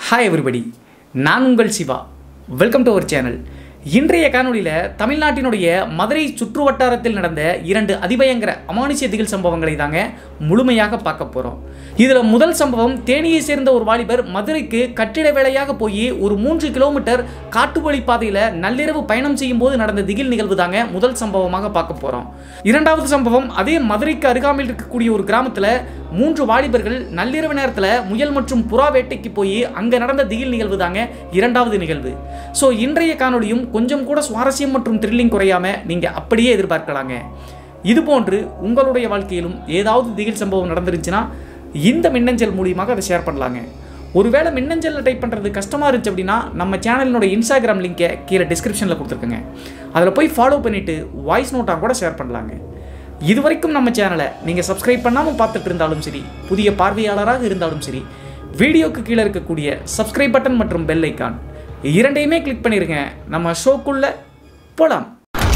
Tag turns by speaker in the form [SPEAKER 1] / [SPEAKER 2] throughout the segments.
[SPEAKER 1] hi everybody நான் உங்கள் Siva welcome to our channel இன்றைய காணொளியில் தமிழ்நாட்டினுடைய மதுரை சுற்று வட்டாரத்தில் நடந்த இரண்டு அதிபயங்கர அமானுஷ்ய திகில் சம்பவங்களை தாங்க முழுமையாக பார்க்க போகிறோம் இதில் முதல் சம்பவம் தேனியை சேர்ந்த ஒரு வாலிபர் மதுரைக்கு கட்டிட வேலையாக போய் ஒரு மூன்று கிலோமீட்டர் காட்டுவழி பாதையில் நள்ளிரவு பயணம் செய்யும் போது நடந்த திகில் நிகழ்வு தாங்க முதல் சம்பவமாக பார்க்க போகிறோம் இரண்டாவது சம்பவம் அதே மதுரைக்கு அருகாமையில் இருக்கக்கூடிய ஒரு கிராமத்தில் மூன்று வாலிபர்கள் நள்ளிரவு நேரத்தில் முயல் மற்றும் புறா வேட்டைக்கு போய் அங்கே நடந்த திகில் நிகழ்வு தாங்க இரண்டாவது நிகழ்வு ஸோ இன்றைய காணொளியும் கொஞ்சம் கூட சுவாரஸ்யம் மற்றும் த்ரில்லிங் குறையாம நீங்கள் அப்படியே எதிர்பார்க்கலாங்க இது போன்று உங்களுடைய வாழ்க்கையிலும் ஏதாவது திகில் சம்பவம் நடந்துருச்சுன்னா இந்த மின்னஞ்சல் மூலியமாக அதை ஷேர் பண்ணலாங்க ஒருவேளை மின்னஞ்சலில் டைப் பண்ணுறது கஷ்டமாக இருந்துச்சு அப்படின்னா நம்ம சேனலினோட இன்ஸ்டாகிராம் லிங்கை கீழே டிஸ்கிரிப்ஷனில் கொடுத்துருக்கேங்க அதில் போய் ஃபாலோ பண்ணிவிட்டு வாய்ஸ் நோட்டாக கூட ஷேர் பண்ணலாங்க இதுவரைக்கும் நம்ம சேனலை நீங்கள் சப்ஸ்கிரைப் பண்ணாமல் பார்த்துட்டு இருந்தாலும் சரி புதிய பார்வையாளராக இருந்தாலும் சரி வீடியோக்கு கீழே இருக்கக்கூடிய சப்ஸ்கிரைப் பட்டன் மற்றும் பெல் ஐக்கான் இரண்டையுமே கிளிக் பண்ணிருங்க நம்ம ஷோக்குள்ள போலாம்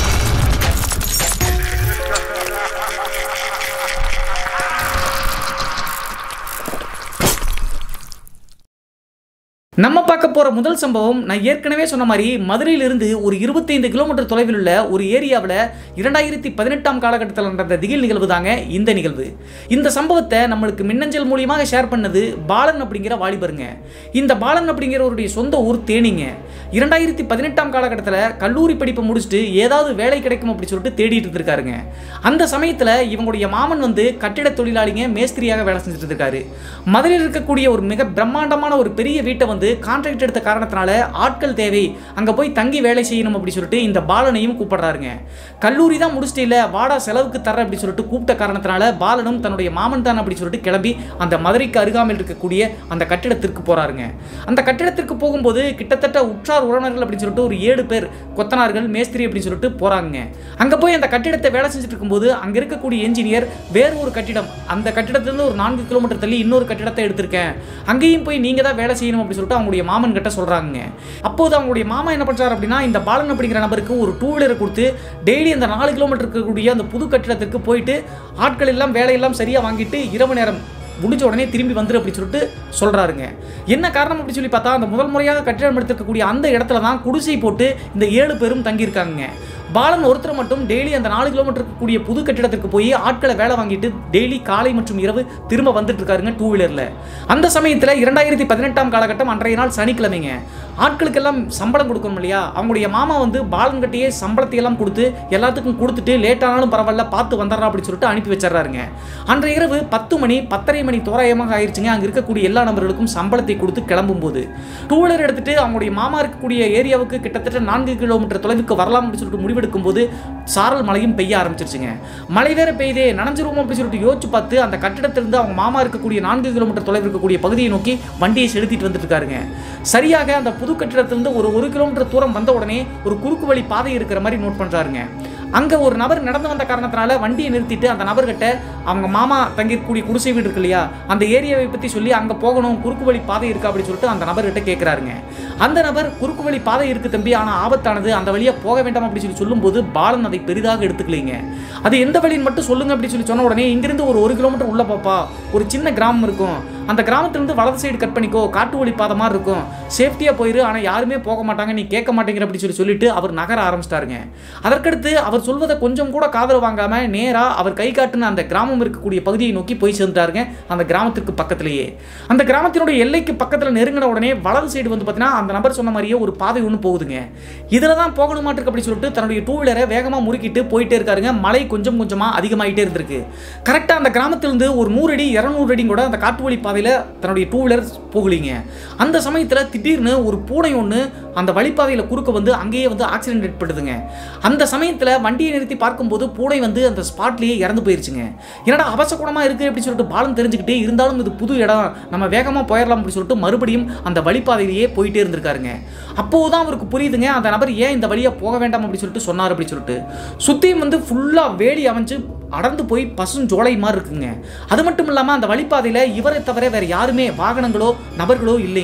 [SPEAKER 1] நம்ம பார்க்க போகிற முதல் சம்பவம் நான் ஏற்கனவே சொன்ன மாதிரி மதுரையிலிருந்து ஒரு இருபத்தைந்து கிலோமீட்டர் தொலைவில் உள்ள ஒரு ஏரியாவில் இரண்டாயிரத்தி பதினெட்டாம் காலகட்டத்தில் நடந்த திகில் நிகழ்வு தாங்க இந்த நிகழ்வு இந்த சம்பவத்தை நம்மளுக்கு மின்னஞ்சல் மூலியமாக ஷேர் பண்ணது பாலன் அப்படிங்கிற வாலிபருங்க இந்த பாலன் அப்படிங்கிறவருடைய சொந்த ஊர் தேனிங்க இரண்டாயிரத்தி பதினெட்டாம் காலகட்டத்தில் கல்லூரி படிப்பை முடிச்சுட்டு ஏதாவது வேலை கிடைக்கும் அப்படின்னு சொல்லிட்டு தேடிட்டு இருந்திருக்காருங்க அந்த சமயத்தில் இவங்களுடைய மாமன் வந்து கட்டிட தொழிலாளிங்க மேஸ்திரியாக வேலை செஞ்சுட்டு இருக்காரு மதுரையில் இருக்கக்கூடிய ஒரு மிக பிரம்மாண்டமான ஒரு பெரிய வீட்டை வந்து கான்ட்ராக்ட் எடுத்த காரணத்தினால ஆட்கள் தேவை அங்கே போய் தங்கி வேலை செய்யணும் அப்படி சொல்லிட்டு இந்த பாலனையும் கூப்பிடுறாருங்க கல்லூரி தான் முடிச்சிட்டு இல்லை வாடா செலவுக்கு தர அப்படி சொல்லிட்டு கூப்பிட்ட காரணத்தினால பாலனும் தன்னுடைய மாமன் தான் அப்படி சொல்லிட்டு கிளம்பி அந்த மதுரைக்கு அருகாமையில் இருக்கக்கூடிய அந்த கட்டிடத்திற்கு போறாருங்க அந்த கட்டிடத்திற்கு போகும்போது கிட்டத்தட்ட உற்றார் உறவினர்கள் அப்படின்னு சொல்லிட்டு ஒரு ஏழு பேர் கொத்தனார்கள் மேஸ்திரி அப்படின்னு சொல்லிட்டு போறாங்க அங்க போய் அந்த கட்டிடத்தை வேலை செஞ்சுட்டு இருக்கும்போது அங்க இருக்கக்கூடிய என்ஜினியர் வேறு ஒரு கட்டிடம் அந்த கட்டிடத்திலிருந்து ஒரு நான்கு கிலோமீட்டர் தள்ளி இன்னொரு கட்டிடத்தை எடுத்திருக்கேன் அங்கேயும் போய் நீங்க தான் வேலை செய்யணும் அப்படின்னு சொல்லிட்டு அவங்களுடைய மாமன் கிட்ட சொல்றாங்க அப்போது அவங்களுடைய மாமா என்ன பண்றாரு அப்படின்னா இந்த பாலன் அப்படிங்கிற நபருக்கு ஒரு டூ வீலரை கொடுத்து டெய்லி அந்த நாலு கிலோமீட்டர் இருக்கக்கூடிய அந்த புது கட்டிடத்திற்கு போயிட்டு ஆட்கள் எல்லாம் வேலையெல்லாம் சரியா வாங்கிட்டு இரவு நேரம் முடிஞ்ச உடனே திரும்பி வந்துரு அப்படின்னு சொல்லிட்டு சொல்றாருங்க என்ன காரணம் அப்படி சொல்லி பார்த்தா அந்த முதல் முறையாக கட்டிடம் எடுத்திருக்கக்கூடிய அந்த இடத்துல தான் குடிசை போட்டு இந்த ஏழு பேரும் தங்கியிருக்காங்க பாலன் ஒருத்தர் மட்டும் டெய்லி அந்த நாலு கிலோமீட்டர் இருக்கக்கூடிய புது கட்டிடத்திற்கு போய் ஆட்களை வேலை வாங்கிட்டு டெய்லி காலை மற்றும் இரவு திரும்ப வந்துட்டு இருக்காருங்க டூ வீலரில் அந்த சமயத்தில் இரண்டாயிரத்தி பதினெட்டாம் காலகட்டம் அன்றைய நாள் சனிக்கிழமைங்க ஆட்களுக்கெல்லாம் சம்பளம் கொடுக்கணும் இல்லையா அவங்களுடைய மாமா வந்து பாலன் கட்டியே சம்பளத்தை எல்லாம் கொடுத்து எல்லாத்துக்கும் கொடுத்துட்டு லேட் ஆனாலும் பரவாயில்ல பார்த்து வந்துடுறா அப்படின்னு சொல்லிட்டு அனுப்பி வச்சிடறாருங்க அன்றைய இரவு பத்து மணி பத்தரை மணி தோராயமாக ஆயிடுச்சுங்க அங்கே இருக்கக்கூடிய எல்லா நபர்களுக்கும் சம்பளத்தை கொடுத்து கிளம்பும்போது டூ வீலர் எடுத்துட்டு அவங்களுடைய மாமா இருக்கக்கூடிய ஏரியாவுக்கு கிட்டத்தட்ட நான்கு கிலோமீட்டர் தொலைவுக்கு வரலாம் அப்படின்னு சொல்லிட்டு முடிவெடுக்கும் போது சாரல் மழையும் பெய்ய ஆரம்பிச்சிருச்சுங்க மழை வேற பெய்தே நனைஞ்சிருவோம் அப்படின்னு சொல்லிட்டு யோசிச்சு பார்த்து அந்த கட்டிடத்திலிருந்து அவங்க மாமா இருக்கக்கூடிய நான்கு கிலோமீட்டர் தொலைவில் இருக்கக்கூடிய பகுதியை நோக்கி வண்டியை செலுத்திட்டு வந்துட்டு இருக்காருங்க சரியாக அந்த புது கட்டிடத்திலிருந்து ஒரு ஒரு கிலோமீட்டர் தூரம் வந்த உடனே ஒரு குறுக்கு வழி பாதை இருக்கிற மாதிரி நோட் பண்றாருங்க அங்க ஒரு நபர் நடந்து வந்த காரணத்தினால வண்டியை நிறுத்திட்டு அந்த நபர்கிட்ட அவங்க மாமா தங்கியிருக்கக்கூடிய குடிசை வீடு இருக்கு இல்லையா அந்த ஏரியாவை பத்தி சொல்லி அங்க போகணும் குறுக்கு வழி பாதை இருக்கா அப்படின்னு சொல்லிட்டு அந்த நபர்கிட்ட கேட்கிறாருங்க அந்த நபர் குறுக்கு வழி பாதை இருக்கு தம்பி ஆனா ஆபத்தானது அந்த வழியா போக வேண்டாம் அப்படின்னு சொல்லி சொல்லும்போது பாலன் அதை பெரிதாக எடுத்துக்கலைங்க அது எந்த வழின்னு மட்டும் சொல்லுங்க அப்படின்னு சொல்லி சொன்ன உடனே இங்கிருந்து ஒரு ஒரு கிலோமீட்டர் உள்ள பாப்பா ஒரு சின்ன கிராமம் இருக்கும் அந்த கிராமத்திலிருந்து வலது சைடு கட் பண்ணிக்கோ காட்டு வழி பாதை மாதிரி இருக்கும் சேஃப்டியாக போயிரு ஆனால் யாருமே போக மாட்டாங்க நீ கேட்க மாட்டேங்கிற அப்படி சொல்லி சொல்லிட்டு அவர் நகர ஆரம்பிச்சிட்டாருங்க அதற்கடுத்து அவர் சொல்வதை கொஞ்சம் கூட காதல் வாங்காம நேராக அவர் கை காட்டுன அந்த கிராமம் இருக்கக்கூடிய பகுதியை நோக்கி போய் சேர்ந்துட்டாருங்க அந்த கிராமத்திற்கு பக்கத்திலேயே அந்த கிராமத்தினுடைய எல்லைக்கு பக்கத்தில் நெருங்கின உடனே வலது சைடு வந்து பார்த்தீங்கன்னா அந்த நபர் சொன்ன மாதிரியே ஒரு பாதை ஒன்று போகுதுங்க இதில் தான் போகணுமாட்டிருக்கு அப்படி சொல்லிட்டு தன்னுடைய டூ வீலரை வேகமாக முறுக்கிட்டு போயிட்டே இருக்காருங்க மழை கொஞ்சம் கொஞ்சமாக அதிகமாகிட்டே இருந்திருக்கு கரெக்டாக அந்த கிராமத்திலிருந்து ஒரு நூறு அடி இரநூறு அடி கூட அந்த காட்டு வழி பாதையில் தன்னுடைய டூ வீலர் போகலிங்க அந்த சமயத்தில் திடீர்னு ஒரு பூனை ஒன்று அந்த வழிப்பாதையில் குறுக்க வந்து அங்கேயே வந்து ஆக்சிடென்ட் ஏற்படுதுங்க அந்த சமயத்தில் வண்டியை நிறுத்தி பார்க்கும்போது பூனை வந்து அந்த ஸ்பாட்லேயே இறந்து போயிருச்சுங்க என்னடா அவசகுணமாக இருக்குது அப்படின்னு சொல்லிட்டு பாலம் தெரிஞ்சுக்கிட்டே இருந்தாலும் இது புது இடம் நம்ம வேகமாக போயிடலாம் அப்படின்னு சொல்லிட்டு மறுபடியும் அந்த வழிப்பாதையிலேயே போயிட்டே இருந்திருக்காருங்க அப்போது தான் அவருக்கு புரியுதுங்க அந்த நபர் ஏன் இந்த வழியாக போக வேண்டாம் அப்படின்னு சொல்லிட்டு சொன்னார் அப்படின்னு சொல்லிட்டு சுற்றியும் வந்து ஃபுல்லாக வேலி அமைஞ்சு அடர்ந்து போய் பசுஞ்சோலை மாதிரி இருக்குங்க அது மட்டும் இல்லாமல் அந்த வழிப்பாதையில் இவரை தவிர வேற யாருமே வாகனங்களோ நபர்களோ இல்லைங்க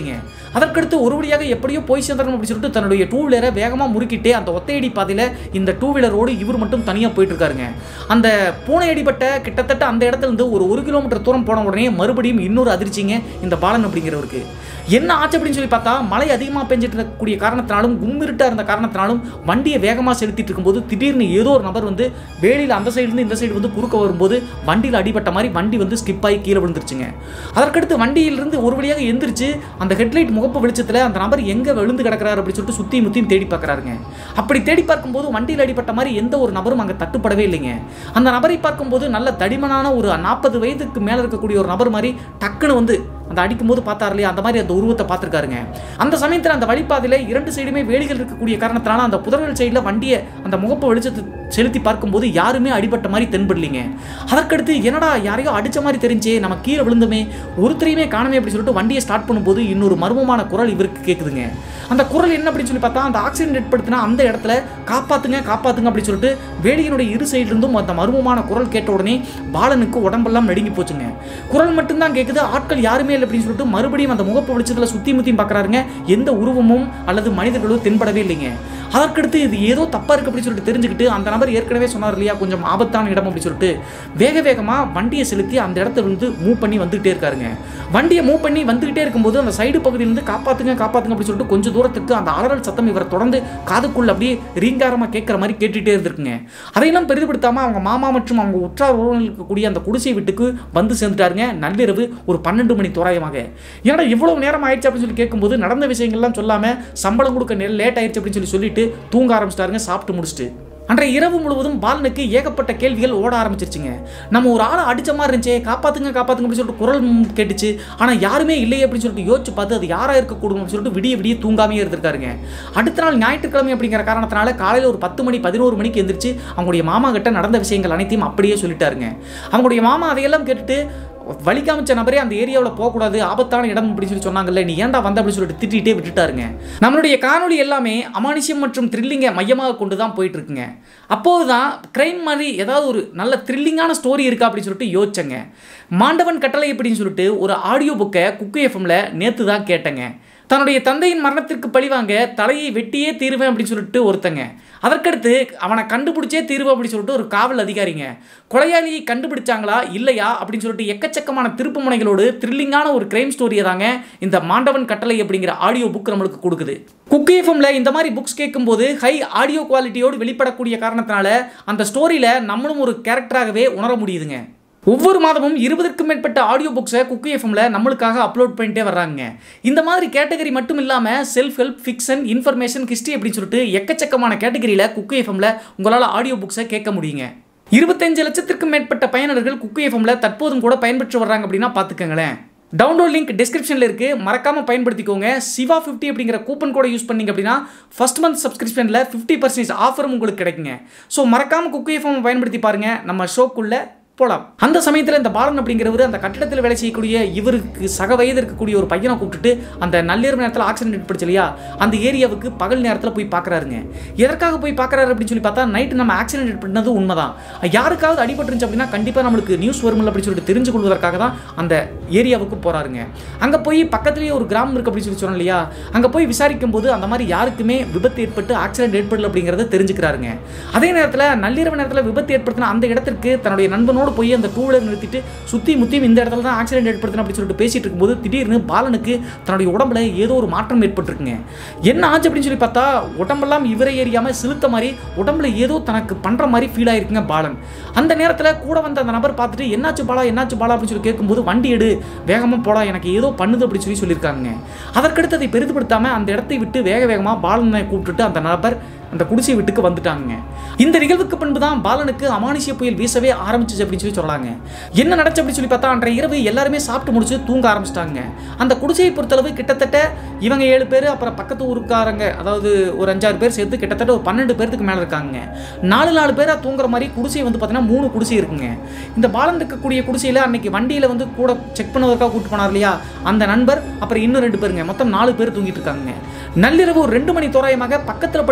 [SPEAKER 1] அதற்கடுத்து ஒரு வழியாக எப்படியோ போய் சேர்ந்தணும் அப்படின்னு சொல்லிட்டு தன்னுடைய டூ வீலரை வேகமாக முறுக்கிட்டே அந்த ஒத்தையடி பாதையில் இந்த டூ வீலரோடு இவர் மட்டும் தனியாக போயிட்டு இருக்காருங்க அந்த பூனை அடிபட்ட கிட்டத்தட்ட அந்த இடத்துல இருந்து ஒரு ஒரு கிலோமீட்டர் தூரம் போன உடனே மறுபடியும் இன்னொரு அதிர்ச்சிங்க இந்த பாலன் அப்படிங்கிறவருக்கு என்ன ஆச்சு அப்படின்னு சொல்லி பார்த்தா மழை அதிகமாக பெஞ்சிட்டு இருக்கக்கூடிய காரணத்தினாலும் கும்மிருட்டாக இருந்த காரணத்தினாலும் வண்டியை வேகமாக செலுத்திட்டு இருக்கும்போது திடீர்னு ஏதோ ஒரு நபர் வந்து வேலியில் அந்த சைடுலேருந்து இந்த சைடு வந்து குறுக்க வரும்போது வண்டியில் அடிபட்ட மாதிரி வண்டி வந்து ஸ்கிப் ஆகி கீழே விழுந்துருச்சுங்க அதற்கடுத்து வண்டியிலிருந்து ஒரு வழியாக எந்திரிச்சு அந்த ஹெட்லைட் முகப்பு வெளிச்சத்தில் அந்த நபர் எங்கே விழுந்து கிடக்கிறாரு அப்படின்னு சொல்லிட்டு சுற்றி முத்தியும் தேடி பார்க்குறாருங்க அப்படி தேடி பார்க்கும்போது வண்டியில் அடிபட்ட மாதிரி எந்த ஒரு நபரும் அங்கே தட்டுப்படவே இல்லைங்க அந்த நபரை பார்க்கும்போது நல்ல தடிமனான ஒரு நாற்பது வயதுக்கு மேலே இருக்கக்கூடிய ஒரு நபர் மாதிரி டக்குன்னு வந்து அந்த அடிக்கும்போது பார்த்தார் இல்லையா அந்த மாதிரி அந்த உருவத்தை பார்த்துருக்காருங்க அந்த சமயத்தில் அந்த வழிப்பாதையில் இரண்டு சைடுமே வேலிகள் இருக்கக்கூடிய காரணத்தினால அந்த புதர்கள் சைடில் வண்டியை அந்த முகப்பு வெளிச்சத்தை செலுத்தி பார்க்கும்போது யாருமே அடிபட்ட மாதிரி தென்படலைங்க அதற்கடுத்து என்னடா யாரையோ அடிச்ச மாதிரி தெரிஞ்சே நம்ம கீழே விழுந்தோமே ஒருத்தரையுமே காணமே அப்படின்னு சொல்லிட்டு வண்டியை ஸ்டார்ட் பண்ணும்போது இன்னொரு மர்மமான குரல் இவருக்கு கேட்குதுங்க அந்த குரல் என்ன அப்படின்னு சொல்லி பார்த்தா அந்த ஆக்சிடென்ட் ஏற்படுத்தினா அந்த இடத்துல காப்பாத்துங்க காப்பாத்துங்க அப்படின்னு சொல்லிட்டு வேலியினுடைய இரு சைடு இருந்தும் அந்த மர்மமான குரல் கேட்ட உடனே பாலனுக்கு உடம்பெல்லாம் நடுங்கி போச்சுங்க குரல் மட்டும்தான் கேட்குது ஆட்கள் யாருமே இல்லை அப்படின்னு சொல்லிட்டு மறுபடியும் அந்த முகப்பு வெளிச்சத்தில் சுத்தி முத்தியும் பார்க்குறாருங்க எந்த உருவமும் அல்லது மனிதர்களும் தென்படவே இல்லைங்க அதற்கடுத்து இது ஏதோ தப்பா இருக்கு அப்படின்னு சொல்லிட்டு தெரிஞ்சுக்கிட்டு அந்த நபர் ஏற்கனவே சொன்னார் இல்லையா கொஞ்சம் ஆபத்தான இடம் அப்படின்னு சொல்லிட்டு வேக வேகமா வண்டியை செலுத்தி அந்த இடத்த வந்து மூவ் பண்ணி வந்துகிட்டே இருக்காருங்க வண்டியை மூவ் பண்ணி வந்துகிட்டே இருக்கும்போது அந்த சைடு பகுதியிலிருந்து காப்பாத்துங்க காப்பாத்துங்க அப்படின்னு சொல்லிட்டு கொஞ்சம் தூரத்துக்கு அந்த அலறல் சத்தம் இவரை தொடர்ந்து காதுக்குள்ள அப்படியே ரீங்காரமா கேட்குற மாதிரி கேட்டுட்டே இருந்திருக்குங்க அதையெல்லாம் பெரிதுபடுத்தாம அவங்க மாமா மற்றும் அவங்க உற்றார் உறவினர்கள் இருக்கக்கூடிய அந்த குடிசை வீட்டுக்கு வந்து சேர்ந்துட்டாருங்க நள்ளிரவு ஒரு பன்னெண்டு மணி தோராயமாக ஏன்னா இவ்வளவு நேரம் ஆயிடுச்சு அப்படின்னு சொல்லி கேட்கும்போது நடந்த விஷயங்கள்லாம் சொல்லாம சம்பளம் கொடுக்க லேட் ஆயிடுச்சு அப்படின்னு சொல்லி சொல்லிட்டு தூங்க ஆரம்பிச்சிட்டாருங்க சாப்பிட்டு முடிச்சுட்டு அன்றைய இரவு முழுவதும் பாலனுக்கு ஏகப்பட்ட கேள்விகள் ஓட ஆரம்பிச்சிருச்சுங்க நம்ம ஒரு ஆளை அடிச்ச மாதிரி இருந்துச்சே காப்பாத்துங்க காப்பாத்துங்க அப்படின்னு சொல்லிட்டு குரல் ம் கேட்டுச்சு ஆனால் யாருமே இல்லையே அப்படின்னு சொல்லிட்டு யோசிச்சு பார்த்து அது யாராக இருக்கக்கூடும் அப்படின்னு சொல்லிட்டு விடிய விடிய தூங்காமே இருந்திருக்காருங்க அடுத்த நாள் ஞாயிற்றுக்கிழமை அப்படிங்கிற காரணத்தினால காலையில் ஒரு பத்து மணி பதினோரு மணிக்கு எந்திரிச்சு அவங்களுடைய மாமா கிட்ட நடந்த விஷயங்கள் அனைத்தையும் அப்படியே சொல்லிட்டாருங்க அவங்களுடைய மாமா அதையெல்லாம் கேட்டுட்டு வழி காமிச்ச நபரே அந்த ஏரியாவில் போகக்கூடாது ஆபத்தான இடம் அப்படின்னு சொல்லி சொன்னாங்கல்ல நீ ஏன்டா வந்த அப்படின்னு சொல்லிட்டு திட்டிகிட்டே விட்டுட்டாருங்க நம்மளுடைய காணொளி எல்லாமே அமானுஷ்யம் மற்றும் த்ரில்லிங்கை மையமாக கொண்டு தான் போயிட்டு இருக்குங்க அப்போது தான் கிரைம் மாதிரி ஏதாவது ஒரு நல்ல த்ரில்லிங்கான ஸ்டோரி இருக்கா அப்படின்னு சொல்லிட்டு யோசிச்சேங்க மாண்டவன் கட்டளை அப்படின்னு சொல்லிட்டு ஒரு ஆடியோ புக்கை குக்கு எஃப்எம்ல நேற்று தான் கேட்டேங்க தன்னுடைய தந்தையின் மரணத்திற்கு பழிவாங்க தலையை வெட்டியே தீருவேன் அப்படின்னு சொல்லிட்டு ஒருத்தங்க அதற்கடுத்து அவனை கண்டுபிடிச்சே தீருவேன் அப்படின்னு சொல்லிட்டு ஒரு காவல் அதிகாரிங்க கொலையாளியை கண்டுபிடிச்சாங்களா இல்லையா அப்படின்னு சொல்லிட்டு எக்கச்சக்கமான திருப்பு முனைகளோடு த்ரில்லிங்கான ஒரு கிரைம் ஸ்டோரியை தாங்க இந்த மாண்டவன் கட்டளை அப்படிங்கிற ஆடியோ புக் நம்மளுக்கு கொடுக்குது குக்கு எஃப்எம்ல இந்த மாதிரி புக்ஸ் கேட்கும்போது ஹை ஆடியோ குவாலிட்டியோடு வெளிப்படக்கூடிய காரணத்தினால அந்த ஸ்டோரியில் நம்மளும் ஒரு கேரக்டராகவே உணர முடியுதுங்க ஒவ்வொரு மாதமும் இருபதுக்கும் மேற்பட்ட ஆடியோ புக்ஸை குக்கு எஃப்எம்ல நம்மளுக்காக அப்லோட் பண்ணிட்டே வர்றாங்க இந்த மாதிரி கேட்டகரி மட்டும் இல்லாமல் self help fiction information history அப்படின்னு சொல்லிட்டு எக்கச்சக்கமான கேட்டகரியில் குக்கு எஃப்எம்ல உங்களால் ஆடியோ புக்ஸை கேட்க முடியுங்க இருபத்தஞ்சு லட்சத்திற்கும் மேற்பட்ட பயனர்கள் குக்கு எஃப்எம்ல தற்போதும் கூட பயன்பெற்று வர்றாங்க அப்படின்னா பார்த்துக்கங்களேன் டவுன்லோட் லிங்க் டிஸ்கிரிப்ஷனில் இருக்குது மறக்காமல் பயன்படுத்திக்கோங்க சிவா ஃபிஃப்டி அப்படிங்கிற கூப்பன் கோடை யூஸ் பண்ணீங்க அப்படின்னா ஃபர்ஸ்ட் மந்த் சப்ஸ்கிரிப்ஷனில் ஃபிஃப்டி பர்சன்டேஜ் ஆஃபரும் உங்களுக்கு கிடைக்குங்க ஸோ மறக்காமல் குக்கு எஃப்எம் பயன்படுத்தி பாருங்கள் நம்ம ஷோக்குள்ளே போகலாம் அந்த சமயத்தில் இந்த பாலன் அப்படிங்கிறவர் அந்த கட்டிடத்தில் வேலை செய்யக்கூடிய இவருக்கு சக வயது இருக்கக்கூடிய ஒரு பையனை கூப்பிட்டுட்டு அந்த நள்ளிரவு நேரத்தில் ஆக்சிடென்ட் ஏற்படுச்சு இல்லையா அந்த ஏரியாவுக்கு பகல் நேரத்தில் போய் பார்க்குறாருங்க எதற்காக போய் பார்க்குறாரு அப்படின்னு சொல்லி பார்த்தா நைட்டு நம்ம ஆக்சிடென்ட் ஏற்பட்டது உண்மைதான் யாருக்காவது அடிபட்டுருந்துச்சு அப்படின்னா கண்டிப்பாக நம்மளுக்கு நியூஸ் வரும்ல அப்படின்னு சொல்லிட்டு தெரிஞ்சு கொள்வதற்காக தான் அந்த ஏரியாவுக்கு போகிறாருங்க அங்கே போய் பக்கத்துலேயே ஒரு கிராமம் இருக்குது அப்படின்னு சொல்லி சொன்னோம் இல்லையா அங்கே போய் விசாரிக்கும் போது அந்த மாதிரி யாருக்குமே விபத்து ஏற்பட்டு ஆக்சிடென்ட் ஏற்படல அப்படிங்கிறத தெரிஞ்சுக்கிறாருங்க அதே நேரத்தில் நள்ளிரவு நேரத்தில் விபத்து ஏற்படுத்தின அந்த இடத்திற்கு தன்னுடைய நண்பனோடு போய் அந்த டூ வீலர் நிறுத்திட்டு சுற்றி முத்தியும் இந்த இடத்துல தான் ஆக்சிடென்ட் ஏற்படுத்தின அப்படின்னு சொல்லிட்டு பேசிட்டு இருக்கும்போது திடீர்னு பாலனுக்கு தன்னுடைய உடம்புல ஏதோ ஒரு மாற்றம் ஏற்பட்டிருக்குங்க என்ன ஆச்சு அப்படின்னு சொல்லி பார்த்தா உடம்பெல்லாம் இவரை ஏறியாமல் சிலுத்த மாதிரி உடம்புல ஏதோ தனக்கு பண்ணுற மாதிரி ஃபீல் ஆயிருக்குங்க பாலன் அந்த நேரத்தில் கூட வந்த அந்த நபர் பார்த்துட்டு என்னாச்சு பாலா என்னாச்சு பாலா அப்படின்னு சொல்லி கேட்கும்போது வண்டி எடு வேகமாக போடா எனக்கு ஏதோ பண்ணுது அப்படின்னு சொல்லி சொல்லியிருக்காங்க அதற்கடுத்து அதை பெரிதுபடுத்தாமல் அந்த இடத்தை விட்டு வேக வேகமாக பாலனை கூப்பிட்டுட்டு அந்த நபர் அந்த குடிசை வீட்டுக்கு வந்துட்டாங்க இந்த நிகழ்வுக்கு பின்பு தான் பாலனுக்கு அமானுஷ்ய புயல் வீசவே ஆரம்பிச்சிச்சு அப்படின்னு சொல்லி சொல்லலாங்க என்ன நடச்சு அப்படின்னு சொல்லி பார்த்தா அன்றைய இரவு எல்லாருமே சாப்பிட்டு முடிச்சு தூங்க ஆரம்பிச்சிட்டாங்க அந்த குடிசையை பொறுத்தளவு கிட்டத்தட்ட இவங்க ஏழு பேர் அப்புறம் பக்கத்து ஊருக்காரங்க அதாவது ஒரு அஞ்சாறு பேர் சேர்த்து கிட்டத்தட்ட ஒரு பன்னெண்டு பேருக்கு மேலே இருக்காங்க நாலு நாலு பேராக தூங்குற மாதிரி குடிசை வந்து பார்த்தீங்கன்னா மூணு குடிசை இருக்குங்க இந்த பாலன் இருக்கக்கூடிய குடிசையில் அன்னைக்கு வண்டியில் வந்து கூட செக் பண்ணுவதற்காக கூப்பிட்டு போனார் இல்லையா அந்த நண்பர் அப்புறம் இன்னும் ரெண்டு பேருங்க மொத்தம் நாலு பேர் தூங்கிட்டு இருக்காங்க நள்ளிரவு ஒரு ரெண்டு மணி தோராயமாக பக்கத்தில் படுத்திருந்த அந்த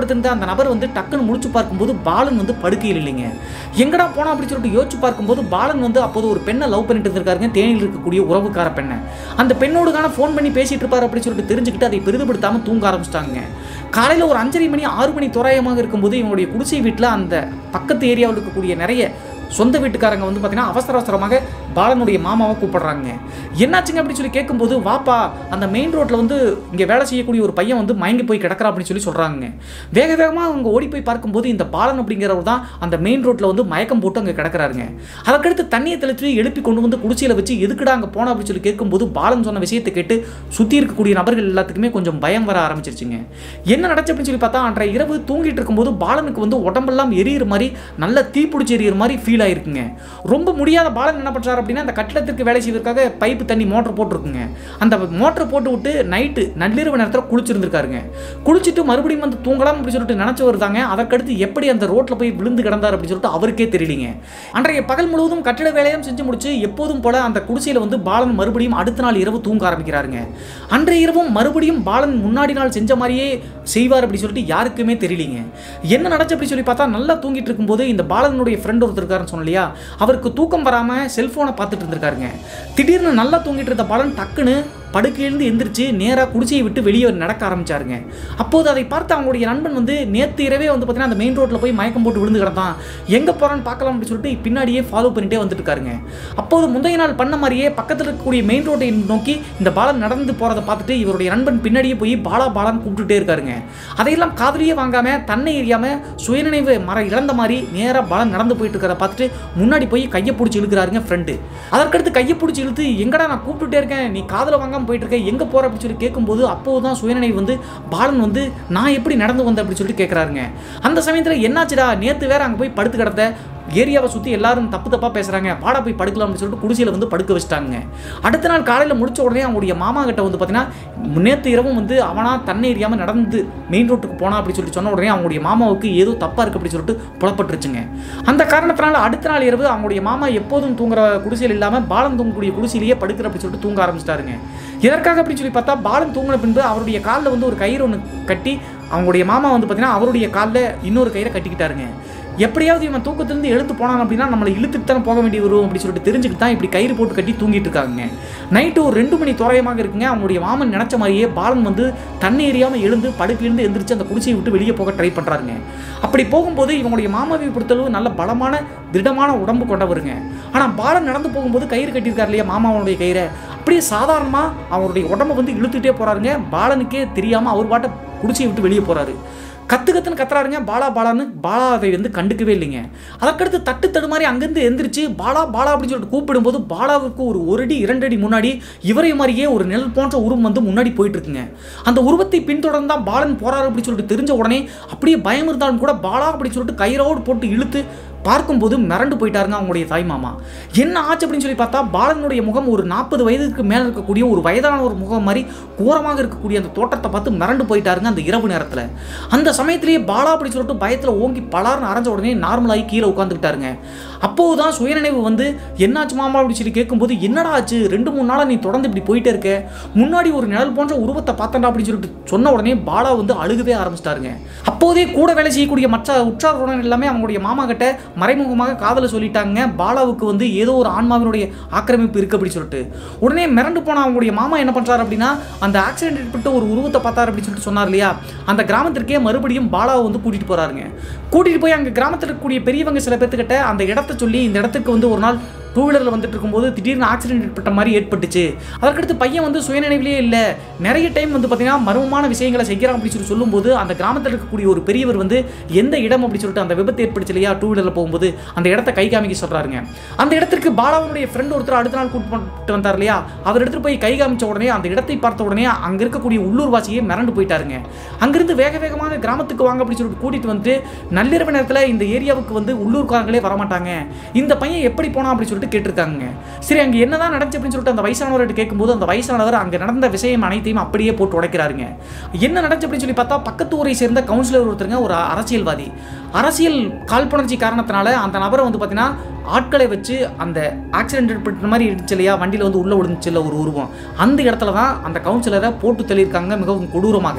[SPEAKER 1] அந்த நபர் வந்து டக்குன்னு முடிச்சு பார்க்கும்போது பாலன் வந்து படுக்கையில் இல்லைங்க எங்கடா போனா அப்படின்னு சொல்லிட்டு யோசிச்சு பார்க்கும்போது பாலன் வந்து அப்போது ஒரு பெண்ணை லவ் பண்ணிட்டு இருந்திருக்காருங்க தேனியில் இருக்கக்கூடிய உறவுக்கார பெண்ணை அந்த பெண்ணோடுக்கான ஃபோன் பண்ணி பேசிட்டு இருப்பார் அப்படின்னு சொல்லிட்டு தெரிஞ்சுக்கிட்டு அதை பெரிதுபடுத்தாம தூங்க ஆரம்பிச்சிட்டாங்க காலையில் ஒரு அஞ்சரை மணி ஆறு மணி தோராயமாக இருக்கும்போது இவங்களுடைய குடிசை வீட்டில் அந்த பக்கத்து ஏரியாவில் இருக்கக்கூடிய நிறைய சொந்த வீட்டுக்காரங்க வந்து பார்த்தீங்கன்னா அவசர அவசரமாக பாலனுடைய மாமாவை கூப்பிடுறாங்க என்னாச்சுங்க அப்படின்னு சொல்லி கேட்கும்போது வாப்பா அந்த மெயின் ரோட்டில் வந்து இங்கே வேலை செய்யக்கூடிய ஒரு பையன் வந்து மயங்கி போய் கிடக்கிறா அப்படின்னு சொல்லி சொல்கிறாங்க வேக வேகமாக அவங்க ஓடி போய் பார்க்கும்போது இந்த பாலன் அப்படிங்கிறவர் தான் அந்த மெயின் ரோட்டில் வந்து மயக்கம் போட்டு அங்கே கிடக்கிறாருங்க அதற்கடுத்து தண்ணியை தெளித்து எழுப்பி கொண்டு வந்து குடிசையில் வச்சு எதுக்குடா அங்கே போனா அப்படின்னு சொல்லி கேட்கும்போது பாலன் சொன்ன விஷயத்தை கேட்டு சுற்றி இருக்கக்கூடிய நபர்கள் எல்லாத்துக்குமே கொஞ்சம் பயம் வர ஆரம்பிச்சிருச்சுங்க என்ன நடச்சு அப்படின்னு சொல்லி பார்த்தா அன்றைய இரவு தூங்கிட்டு இருக்கும்போது பாலனுக்கு வந்து உடம்பெல்லாம் எரியிற மாதிரி நல்ல தீப்பிடிச்சி எரியிற மாதிரி ஃபீல் ஆயிருக்குங்க ரொம்ப முடியாத பாலன் என்ன பண்ணுறாரு அப்படின்னா அந்த கட்டிடத்திற்கு வேலை செய்வதற்காக பைப்பு தண்ணி மோட்டர் போட்டிருக்குங்க அந்த மோட்டரை போட்டு விட்டு நைட்டு நள்ளிரவு நேரத்தில் குளிச்சிருந்திருக்காருங்க குளிச்சுட்டு மறுபடியும் வந்து தூங்கலாம் அப்படின்னு சொல்லிட்டு நினச்சி வருதாங்க அதற்கடுத்து எப்படி அந்த ரோட்டில் போய் விழுந்து கிடந்தார் அப்படின்னு சொல்லிட்டு அவருக்கே தெரியலீங்க அன்றைய பகல் முழுவதும் கட்டிட வேலையும் செஞ்சு முடிச்சு எப்போதும் போல அந்த குடிசையில் வந்து பாலன் மறுபடியும் அடுத்த நாள் இரவு தூங்க ஆரம்பிக்கிறாருங்க அன்றைய இரவும் மறுபடியும் பாலன் முன்னாடி நாள் செஞ்ச மாதிரியே செய்வார் அப்படி சொல்லிட்டு யாருக்குமே தெரியலீங்க என்ன நடச்சு அப்படி சொல்லி பார்த்தா நல்லா தூங்கிட்டு இருக்கும்போது இந்த பாலனுடைய ஃப்ரெண்ட் ஒருத்தர் இருக்காருன்னு சொன்னோம் இல்லையா அவருக்கு தூக்கம் வராமல் செல்ஃபோனை பார்த்துட்டு இருந்திருக்காருங்க திடீர்னு நல்லா தூங்கிட்டு இருந்த பாலன் டக்குன்னு படுக்கையிலிருந்து எந்திரிச்சு நேராக குடிசையை விட்டு வெளியே நடக்க ஆரம்பிச்சாருங்க அப்போது அதை பார்த்து அவங்களுடைய நண்பன் வந்து நேற்று இரவே வந்து பார்த்தீங்கன்னா அந்த மெயின் ரோட்டில் போய் மயக்கம் போட்டு விழுந்து கிடந்தான் எங்கே போகிறான்னு பார்க்கலாம் அப்படின்னு சொல்லிட்டு பின்னாடியே ஃபாலோ பண்ணிட்டே வந்துட்டு இருக்காருங்க அப்போது முந்தைய நாள் பண்ண மாதிரியே பக்கத்தில் இருக்கக்கூடிய மெயின் ரோட்டை நோக்கி இந்த பாலன் நடந்து போகிறத பார்த்துட்டு இவருடைய நண்பன் பின்னாடியே போய் பாலா பாலான்னு கூப்பிட்டுட்டே இருக்காருங்க அதையெல்லாம் காதலியே வாங்காம தன்னை எரியாம சுயநினைவு மர இழந்த மாதிரி நேராக பாலன் நடந்து போயிட்டு இருக்கிறத பார்த்துட்டு முன்னாடி போய் கையை பிடிச்சி இழுக்கிறாருங்க ஃப்ரெண்டு அதற்கடுத்து கையை பிடிச்சி இழுத்து எங்கடா நான் கூப்பிட்டுட்டே இருக்கேன் நீ காதல வாங்காம போயிட்டு இருக்க எங்கே போற அப்படின்னு சொல்லி கேட்கும்போது அப்போது தான் சுயநினைவு வந்து பாலன் வந்து நான் எப்படி நடந்து வந்தேன் அப்படின்னு சொல்லிட்டு கேட்குறாருங்க அந்த சமயத்தில் என்னாச்சுடா நேற்று வேற அங்கே போய் படுத்து கிடந்த ஏரியாவை சுற்றி எல்லாரும் தப்பு தப்பாக பேசுகிறாங்க பாடா போய் படுக்கலாம் அப்படின்னு சொல்லிட்டு குடிசையில் வந்து படுக்க வச்சுட்டாங்க அடுத்த நாள் காலையில் முடிச்ச உடனே அவங்களுடைய மாமா கிட்ட வந்து பார்த்தீங்கன்னா நேற்று இரவும் வந்து அவனா தண்ணி எரியாமல் நடந்து மெயின் ரோட்டுக்கு போனா அப்படி சொல்லிட்டு சொன்ன உடனே அவங்களுடைய மாமாவுக்கு ஏதோ தப்பாக இருக்குது அப்படி சொல்லிட்டு புலப்பட்டுருச்சுங்க அந்த காரணத்தினால அடுத்த நாள் இரவு அவங்களுடைய மாமா எப்போதும் தூங்குற குடிசையில் இல்லாமல் பாலம் தூங்கக்கூடிய குடிசையிலேயே படுக்கிற அப்படி சொல்லிட்டு தூங்க ஆரம்பிச்சிட்டாருங்க எதற்காக அப்படின்னு சொல்லி பார்த்தா பாலம் தூங்கின பின்பு அவருடைய காலில் வந்து ஒரு கயிறு ஒன்று கட்டி அவங்களுடைய மாமா வந்து பார்த்தீங்கன்னா அவருடைய காலில் இன்னொரு கயிறை கட்டிக்கிட்டாருங்க எப்படியாவது இவன் தூக்கத்திலிருந்து எழுந்து போனான் அப்படின்னா நம்மளை இழுத்துட்டு தானே போக வேண்டி வரும் அப்படின்னு சொல்லிட்டு தெரிஞ்சுக்கிட்டு தான் இப்படி கயிறு போட்டு கட்டி தூங்கிட்டு இருக்காங்க நைட்டு ஒரு ரெண்டு மணி தோராயமாக இருக்குங்க அவங்களுடைய மாமன் நினச்ச மாதிரியே பாலன் வந்து தண்ணி எறியாமல் எழுந்து படுக்கையிலிருந்து எந்திரிச்சு அந்த குடிசையை விட்டு வெளியே போக ட்ரை பண்ணுறாருங்க அப்படி போகும்போது இவங்களுடைய மாமாவை பொறுத்தளவு நல்ல பலமான திடமான உடம்பு கொண்டவருங்க ஆனால் பாலன் நடந்து போகும்போது கயிறு கட்டியிருக்காரு இல்லையா மாமாவனுடைய கயிறை அப்படியே சாதாரணமாக அவருடைய உடம்பை வந்து இழுத்துட்டே போகிறாருங்க பாலனுக்கே தெரியாமல் அவர் பாட்டை குடிசையை விட்டு வெளியே போகிறாரு கத்து கத்துன்னு கத்துறாருங்க பாலா பாலான்னு பாலா அதை வந்து கண்டுக்கவே இல்லைங்க அதற்கடுத்து தட்டு தடு மாதிரி அங்கேருந்து எந்திரிச்சு பாலா பாலா அப்படின்னு சொல்லிட்டு கூப்பிடும்போது பாலாவுக்கு ஒரு ஒரு அடி இரண்டு அடி முன்னாடி இவரை மாதிரியே ஒரு நெல் போன்ற உருவம் வந்து முன்னாடி போயிட்டு இருக்குங்க அந்த உருவத்தை பின்தொடர்ந்து தான் பாலன் போறாரு அப்படின்னு சொல்லிட்டு தெரிஞ்ச உடனே அப்படியே பயம் இருந்தாலும் கூட பாலா அப்படின்னு சொல்லிட்டு கயிறோடு போட்டு இழுத்து பார்க்கும்போது மிரண்டு போயிட்டாருங்க அவங்களுடைய தாய் மாமா என்ன ஆச்சு அப்படின்னு சொல்லி பார்த்தா பாலனுடைய முகம் ஒரு நாற்பது வயதுக்கு மேலே இருக்கக்கூடிய ஒரு வயதான ஒரு முகம் மாதிரி கோரமாக இருக்கக்கூடிய அந்த தோட்டத்தை பார்த்து மிரண்டு போயிட்டாருங்க அந்த இரவு நேரத்தில் அந்த சமயத்திலேயே பாலா அப்படி சொல்லிட்டு பயத்தில் ஓங்கி பலார்னு அரைஞ்ச உடனே நார்மலாகி கீழே உட்காந்துக்கிட்டாருங்க அப்போது தான் சுயநினைவு வந்து என்னாச்சு மாமா அப்படின்னு சொல்லி கேட்கும்போது என்னடா ஆச்சு ரெண்டு மூணு நாளாக நீ தொடர்ந்து இப்படி போயிட்டே இருக்க முன்னாடி ஒரு நிழல் போன்ற உருவத்தை பார்த்தண்டா அப்படின்னு சொல்லிட்டு சொன்ன உடனே பாலா வந்து அழுகவே ஆரம்பிச்சிட்டாருங்க அப்போதே கூட வேலை செய்யக்கூடிய மற்ற உற்றாருடன் எல்லாமே அவங்களுடைய மாமா கிட்ட மறைமுகமாக காதலை சொல்லிட்டாங்க பாலாவுக்கு வந்து ஏதோ ஒரு ஆன்மாவினுடைய ஆக்கிரமிப்பு இருக்கு அப்படி சொல்லிட்டு உடனே மிரண்டு போன அவங்களுடைய மாமா என்ன பண்றாரு அப்படின்னா அந்த ஆக்சிடென்ட் ஏற்பட்ட ஒரு உருவத்தை பார்த்தாரு அப்படின்னு சொல்லிட்டு சொன்னார் இல்லையா அந்த கிராமத்திற்கே மறுபடியும் பாலாவை வந்து கூட்டிட்டு போறாருங்க கூட்டிட்டு போய் அங்க கிராமத்தில் இருக்கக்கூடிய பெரியவங்க சில பேர்த்துக்கிட்ட அந்த இடத்த சொல்லி இந்த இடத்துக்கு வந்து ஒரு நாள் டூ வீலரில் வந்துட்டு இருக்கும்போது திடீர்னு ஆக்சிடென்ட் ஏற்பட்ட மாதிரி ஏற்பட்டுச்சு அதற்கடுத்து பையன் வந்து சுயநினைவிலே இல்லை நிறைய டைம் வந்து பார்த்தீங்கன்னா மர்மமான விஷயங்களை செய்கிறான் அப்படின்னு சொல்லி சொல்லும்போது அந்த கிராமத்தில் இருக்கக்கூடிய ஒரு பெரியவர் வந்து எந்த இடம் அப்படின்னு சொல்லிட்டு அந்த விபத்து ஏற்பட்டுச்சு இல்லையா டூ வீலரில் போகும்போது அந்த இடத்த கை காமிக்க சொல்கிறாருங்க அந்த இடத்திற்கு பாலாவுடைய ஃப்ரெண்ட் ஒருத்தர் அடுத்த நாள் கூட்டு பண்ணிட்டு வந்தார் இல்லையா அவர் எடுத்துட்டு போய் கை காமிச்ச உடனே அந்த இடத்தை பார்த்த உடனே அங்கே இருக்கக்கூடிய உள்ளூர் வாசியே மிரண்டு போயிட்டாருங்க அங்கிருந்து வேக வேகமாக கிராமத்துக்கு வாங்க அப்படின்னு சொல்லிட்டு கூட்டிட்டு வந்து நள்ளிரவு நேரத்தில் இந்த ஏரியாவுக்கு வந்து உள்ளூர்காரங்களே வரமாட்டாங்க இந்த பையன் எப்படி போனான் அப்படின்னு சொல்லிட்டு கேட்டிருக்காங்க சரி அங்கே என்னதான் நடந்துச்சு அப்படின்னு சொல்லிட்டு அந்த வயசானவர்கிட்ட கேட்கும்போது அந்த வயசானவர் அங்கே நடந்த விஷயம் அனைத்தையும் அப்படியே போட்டு உடைக்கிறாருங்க என்ன நடந்துச்சு அப்படின்னு சொல்லி பார்த்தா பக்கத்து ஊரை சேர்ந்த கவுன்சிலர் ஒருத்தருங்க ஒரு அரசியல்வாதி அரசியல் காழ்ப்புணர்ச்சி காரணத்தினால அந்த நபரை வந்து பார்த்தீங்கன்னா ஆட்களை வச்சு அந்த ஆக்சிடென்ட் ஏற்பட்ட மாதிரி இருந்துச்சு இல்லையா வண்டியில் வந்து உள்ளே விழுந்துச்சு இல்லை ஒரு உருவம் அந்த இடத்துல தான் அந்த கவுன்சிலரை போட்டு தள்ளியிருக்காங்க மிகவும் கொடூரமாக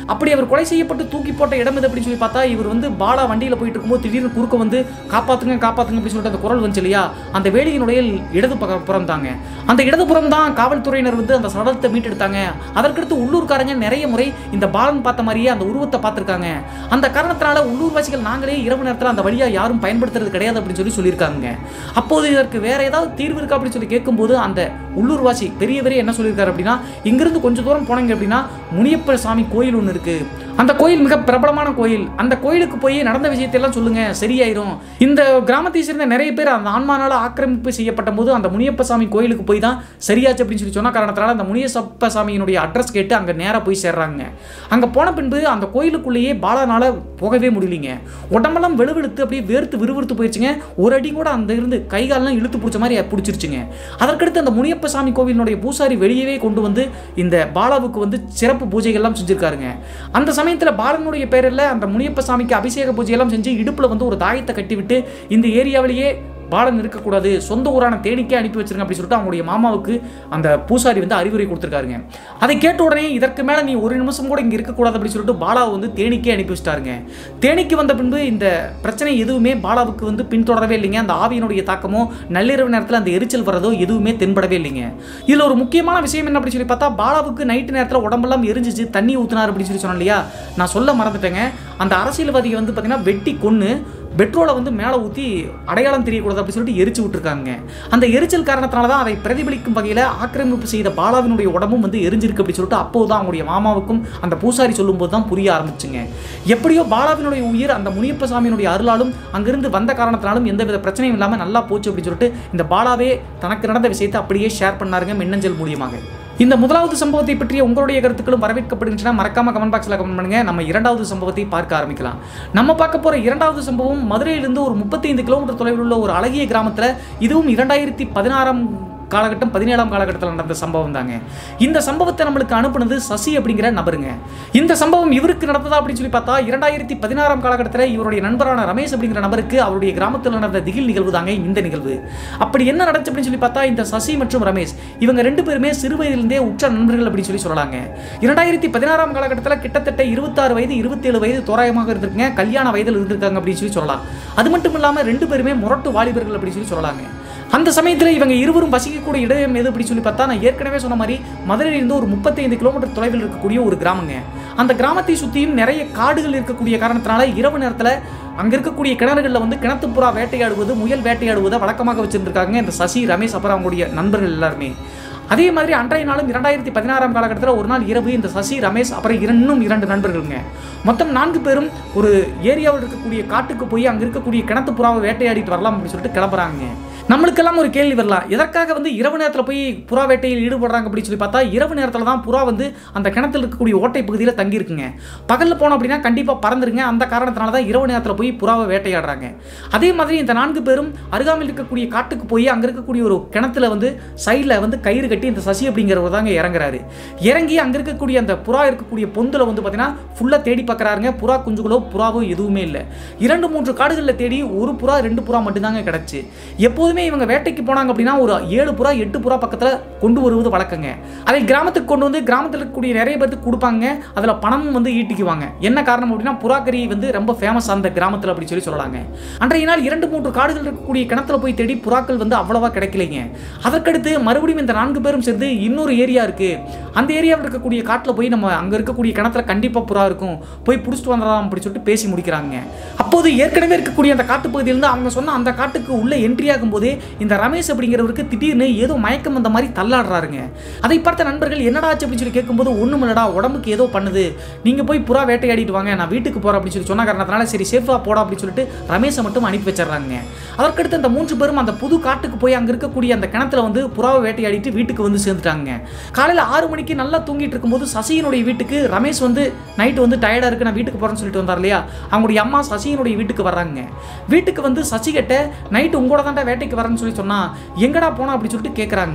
[SPEAKER 1] அப்படி அவர் கொலை செய்யப்பட்டு தூக்கி போட்ட இடம் எது அப்படின்னு சொல்லி பார்த்தா இவர் வந்து பாலா வண்டியில் போயிட்டு இருக்கும்போது திடீர்னு குறுக்க வந்து காப்பாத்துங்க காப்பாத்துங்க அப்படின்னு சொல்லிட்டு அந்த குரல் வந்துச்சு இல்லையா அந்த வேலியினுடைய இடது பக்க புறம் தாங்க அந்த இடதுபுறம் தான் காவல்துறையினர் வந்து அந்த சடலத்தை மீட்டெடுத்தாங்க அதற்கடுத்து உள்ளூர்காரங்க நிறைய முறை இந்த பாலன் பார்த்த மாதிரியே அந்த உருவத்தை பார்த்துருக்காங்க அந்த காரணத்தினால உள்ளூர்வாசிகள் நாங்களே இரவு நேரத்தில் அந்த வழியா யாரும் பயன்படுத்துறது கிடையாது அப்படின்னு சொல்லி சொல்லியிருக்காங்க அப்போது இதற்கு வேற ஏதாவது தீர்வு இருக்கா அப்படின்னு சொல்லி கேட்கும்போது அந்த உள்ளூர்வாசி பெரியவரே என்ன சொல்லியிருக்காரு அப்படின்னா இங்கிருந்து கொஞ்சம் தூரம் போனீங்க அப்படின்னா முனியப்ப சாமி கோயில் ஒன்று இருக்கு அந்த கோயில் மிக பிரபலமான கோயில் அந்த கோயிலுக்கு போய் நடந்த விஷயத்தையெல்லாம் சொல்லுங்க சரியாயிரும் இந்த கிராமத்தை சேர்ந்த நிறைய பேர் அந்த ஆன்மானால ஆக்கிரமிப்பு செய்யப்பட்ட போது அந்த முனியப்ப சாமி கோயிலுக்கு போய் தான் சரியாச்சு அப்படின்னு சொல்லி சொன்ன காரணத்தினால அந்த முனியப்ப சாமியினுடைய அட்ரஸ் கேட்டு அங்கே நேராக போய் சேர்றாங்க அங்கே போன பின்பு அந்த கோயிலுக்குள்ளேயே பாலனால போகவே முடியலைங்க உடம்பெல்லாம் வெளுவெளுத்து அப்படியே வேர்த்து விறுவிறுத்து போயிடுச்சுங்க ஒரு அடி கூட அந்த இருந்து கை காலெல்லாம் இழுத்து பிடிச்ச மாதிரி பிடிச்சிருச்சுங்க அதற்கடுத்து அந்த முனியப்ப சாமி கோவிலினுடைய பூசாரி வெளியவே கொண்டு வந்து இந்த பாலாவுக்கு வந்து சிறப்பு பூஜைகள்லாம் செஞ்சிருக்காருங்க அந்த சமயத்தில் பாலனுடைய பேரில் அந்த முனியப்ப சாமிக்கு அபிஷேக பூஜையெல்லாம் செஞ்சு இடுப்பில் வந்து ஒரு தாயத்தை கட்டிவிட்டு இந்த ஏரியாவிலேயே பாலன் இருக்கக்கூடாது சொந்த ஊரான தேனிக்கே அனுப்பி வச்சிருங்க அப்படின்னு சொல்லிட்டு அவங்களுடைய மாமாவுக்கு அந்த பூசாரி வந்து அறிவுரை கொடுத்துருக்காருங்க அதை கேட்ட உடனே இதற்கு மேலே நீ ஒரு நிமிஷம் கூட இங்கே இருக்கக்கூடாது அப்படின்னு சொல்லிட்டு பாலாவை வந்து தேனிக்கே அனுப்பி வச்சிட்டாருங்க தேனிக்கு வந்த பின்பு இந்த பிரச்சனை எதுவுமே பாலாவுக்கு வந்து பின்தொடரவே இல்லைங்க அந்த ஆவியினுடைய தாக்கமோ நள்ளிரவு நேரத்தில் அந்த எரிச்சல் வரதோ எதுவுமே தென்படவே இல்லைங்க இதில் ஒரு முக்கியமான விஷயம் என்ன அப்படின்னு சொல்லி பார்த்தா பாலாவுக்கு நைட்டு நேரத்தில் உடம்பெல்லாம் எரிஞ்சிச்சு தண்ணி ஊத்துனார் அப்படின்னு சொல்லி சொன்னேன் இல்லையா நான் சொல்ல மறந்துட்டேங்க அந்த அரசியல்வாதியை வந்து பார்த்தீங்கன்னா வெட்டி கொன்று பெட்ரோலை வந்து மேலே ஊற்றி அடையாளம் தெரியக்கூடாது அப்படின்னு சொல்லிட்டு எரிச்சு விட்டுருக்காங்க அந்த எரிச்சல் காரணத்தினால தான் அதை பிரதிபலிக்கும் வகையில் ஆக்கிரமிப்பு செய்த பாலாவினுடைய உடம்பும் வந்து எரிஞ்சிருக்கு அப்படின்னு சொல்லிட்டு அப்போது தான் அவங்களுடைய மாமாவுக்கும் அந்த பூசாரி சொல்லும்போது தான் புரிய ஆரம்பிச்சுங்க எப்படியோ பாலாவினுடைய உயிர் அந்த முனியப்ப சாமியினுடைய அருளாலும் அங்கிருந்து வந்த காரணத்தினாலும் எந்தவித பிரச்சனையும் இல்லாமல் நல்லா போச்சு அப்படின்னு சொல்லிட்டு இந்த பாலாவே தனக்கு நடந்த விஷயத்தை அப்படியே ஷேர் பண்ணாருங்க மின்னஞ்சல் மூலியமாக இந்த முதலாவது சம்பவத்தை பற்றிய உங்களுடைய கருத்துக்களும் வரவேற்கப்படுகின்றன மறக்காம கமெண்ட் பாக்ஸில் கமெண்ட் பண்ணுங்க நம்ம இரண்டாவது சம்பவத்தை பார்க்க ஆரம்பிக்கலாம் நம்ம பார்க்க போற இரண்டாவது சம்பவம் மதுரையிலிருந்து ஒரு முப்பத்தைந்து கிலோமீட்டர் தொலைவில் உள்ள ஒரு அழகிய கிராமத்தில் இதுவும் இரண்டாயிரத்தி பதினாறாம் காலகட்டம் பதினேழாம் காலகட்டத்தில் நடந்த சம்பவம் தாங்க இந்த சம்பவத்தை நம்மளுக்கு அனுப்புனது சசி அப்படிங்கிற நபருங்க இந்த சம்பவம் இவருக்கு நடந்ததா அப்படின்னு சொல்லி பார்த்தா இரண்டாயிரத்தி பதினாறாம் காலகட்டத்தில் இவருடைய நண்பரான ரமேஷ் அப்படிங்கிற நபருக்கு அவருடைய கிராமத்தில் நடந்த திகில் நிகழ்வு தாங்க இந்த நிகழ்வு அப்படி என்ன நடந்துச்சு அப்படின்னு சொல்லி பார்த்தா இந்த சசி மற்றும் ரமேஷ் இவங்க ரெண்டு பேருமே சிறு வயதிலிருந்தே உற்ற நண்பர்கள் அப்படின்னு சொல்லி சொல்லலாங்க இரண்டாயிரத்தி பதினாறாம் காலகட்டத்தில் கிட்டத்தட்ட இருபத்தாறு வயது இருபத்தேழு வயது தோராயமாக இருந்திருக்குங்க கல்யாண வயதில் இருந்திருக்காங்க அப்படின்னு சொல்லி சொல்லலாம் அது மட்டும் இல்லாமல் ரெண்டு பேருமே முரட்டு வாலிபர்கள் அப்படின்னு சொல்லி சொல்லலாங்க அந்த சமயத்தில் இவங்க இருவரும் வசிக்கக்கூடிய இடம் எது அப்படி சொல்லி பார்த்தா நான் ஏற்கனவே சொன்ன மாதிரி மதுரையிலிருந்து ஒரு முப்பத்தைந்து கிலோமீட்டர் தொலைவில் இருக்கக்கூடிய ஒரு கிராமங்க அந்த கிராமத்தை சுற்றியும் நிறைய காடுகள் இருக்கக்கூடிய காரணத்தினால இரவு நேரத்தில் அங்கே இருக்கக்கூடிய கிணறுகளில் வந்து கிணத்துப்புறா வேட்டையாடுவது முயல் வேட்டையாடுவதை வழக்கமாக வச்சிருந்திருக்காங்க இந்த சசி ரமேஷ் அப்புறம் அவங்களுடைய நண்பர்கள் எல்லாருமே அதே மாதிரி அன்றைய நாளும் இரண்டாயிரத்தி பதினாறாம் காலகட்டத்தில் ஒரு நாள் இரவு இந்த சசி ரமேஷ் அப்புறம் இன்னும் இரண்டு நண்பர்களுங்க மொத்தம் நான்கு பேரும் ஒரு ஏரியாவில் இருக்கக்கூடிய காட்டுக்கு போய் அங்கே இருக்கக்கூடிய கிணத்து புறாவை வேட்டையாடிட்டு வரலாம் அப்படின்னு சொல்லிட்டு கிளம்புறாங்க நம்மளுக்கெல்லாம் ஒரு கேள்வி வரலாம் எதற்காக வந்து இரவு நேரத்தில் போய் புறா வேட்டையில் ஈடுபடுறாங்க அப்படின்னு சொல்லி பார்த்தா இரவு நேரத்தில் தான் புறா வந்து அந்த கிணத்துல இருக்கக்கூடிய ஓட்டை பகுதியில் தங்கி இருக்குங்க பகலில் போனோம் அப்படின்னா கண்டிப்பாக பறந்துருங்க அந்த காரணத்தினால தான் இரவு நேரத்தில் போய் புறாவை வேட்டையாடுறாங்க அதே மாதிரி இந்த நான்கு பேரும் அருகாமையில் இருக்கக்கூடிய காட்டுக்கு போய் அங்கே இருக்கக்கூடிய ஒரு கிணத்துல வந்து சைடில் வந்து கயிறு கட்டி இந்த சசி அப்படிங்கிறவர் தாங்க இறங்குறாரு இறங்கி அங்கே இருக்கக்கூடிய அந்த புறா இருக்கக்கூடிய பொந்தில் வந்து பார்த்தீங்கன்னா ஃபுல்லாக தேடி பார்க்குறாருங்க புறா குஞ்சுகளோ புறாவோ எதுவுமே இல்லை இரண்டு மூன்று காடுகளில் தேடி ஒரு புறா ரெண்டு புறா மட்டும்தாங்க கிடச்சி எப்போதுமே இவங்க வேட்டைக்கு போனாங்க அப்படின்னா ஒரு ஏழு புறா எட்டு புறா பக்கத்தில் கொண்டு வருவது வழக்கங்க அதை கிராமத்துக்கு கொண்டு வந்து கிராமத்தில் இருக்கக்கூடிய நிறைய பேருக்கு கொடுப்பாங்க அதில் பணமும் வந்து ஈட்டிக்குவாங்க என்ன காரணம் அப்படின்னா புறாக்கறி வந்து ரொம்ப ஃபேமஸ் அந்த கிராமத்தில் அப்படி சொல்லி சொல்லலாங்க அன்றைய நாள் இரண்டு மூன்று காடுகள் இருக்கக்கூடிய கிணத்துல போய் தேடி புறாக்கள் வந்து அவ்வளவா கிடைக்கலைங்க அதற்கடுத்து மறுபடியும் இந்த நான்கு பேரும் சேர்ந்து இன்னொரு ஏரியா இருக்கு அந்த ஏரியாவில் இருக்கக்கூடிய காட்டில் போய் நம்ம அங்கே இருக்கக்கூடிய கிணத்துல கண்டிப்பாக புறா இருக்கும் போய் பிடிச்சிட்டு வந்துடலாம் அப்படி சொல்லிட்டு பேசி முடிக்கிறாங்க அப்போது ஏற்கனவே இருக்கக்கூடிய அந்த காட்டுப்பகுதியிலிருந்து அவங்க சொன்ன அந்த காட்டுக்கு உள்ள என்ட்ரி ஆகும்போதே இந்த ரமேஷ் அப்படிங்கிறவருக்கு திடீர்னு ஏதோ மயக்கம் வந்த மாதிரி தள்ளாடுறாருங்க அதை பார்த்த நண்பர்கள் என்னடா ஆச்சு அப்படின்னு சொல்லி கேட்கும்போது ஒன்றும் இல்லடா உடம்புக்கு ஏதோ பண்ணுது நீங்கள் போய் புறா வேட்டையாடிட்டு வாங்க நான் வீட்டுக்கு போகிறேன் அப்படின்னு சொல்லி சொன்ன காரணத்தினால சரி சேஃபாக போடா அப்படின்னு சொல்லிட்டு ரமேஷை மட்டும் அனுப்பி வச்சிடுறாங்க அதற்கடுத்து அந்த மூன்று பேரும் அந்த புது காட்டுக்கு போய் அங்கே இருக்கக்கூடிய அந்த கிணத்துல வந்து புறாவை வேட்டையாடிட்டு வீட்டுக்கு வந்து சேர்ந்துட்டாங்க காலையில் ஆறு மணிக்கு நல்லா தூங்கிட்டு இருக்கும்போது சசியினுடைய வீட்டுக்கு ரமேஷ் வந்து நைட்டு வந்து டயர்டாக இருக்கு நான் வீட்டுக்கு போகிறேன்னு சொல்லிட்டு வந்தார் இல்லையா அவங்களுடைய அம்மா சசியினுடைய வீட்டுக்கு வர்றாங்க வீட்டுக்கு வந்து சசி கிட்ட நைட்டு உங்களோட தாண்டா வேட்டைக்கு வரேன்னு சொல்லி சொன்னா எங்கடா போனா அப்படி சொல்லிட்டு கேட்குறாங்க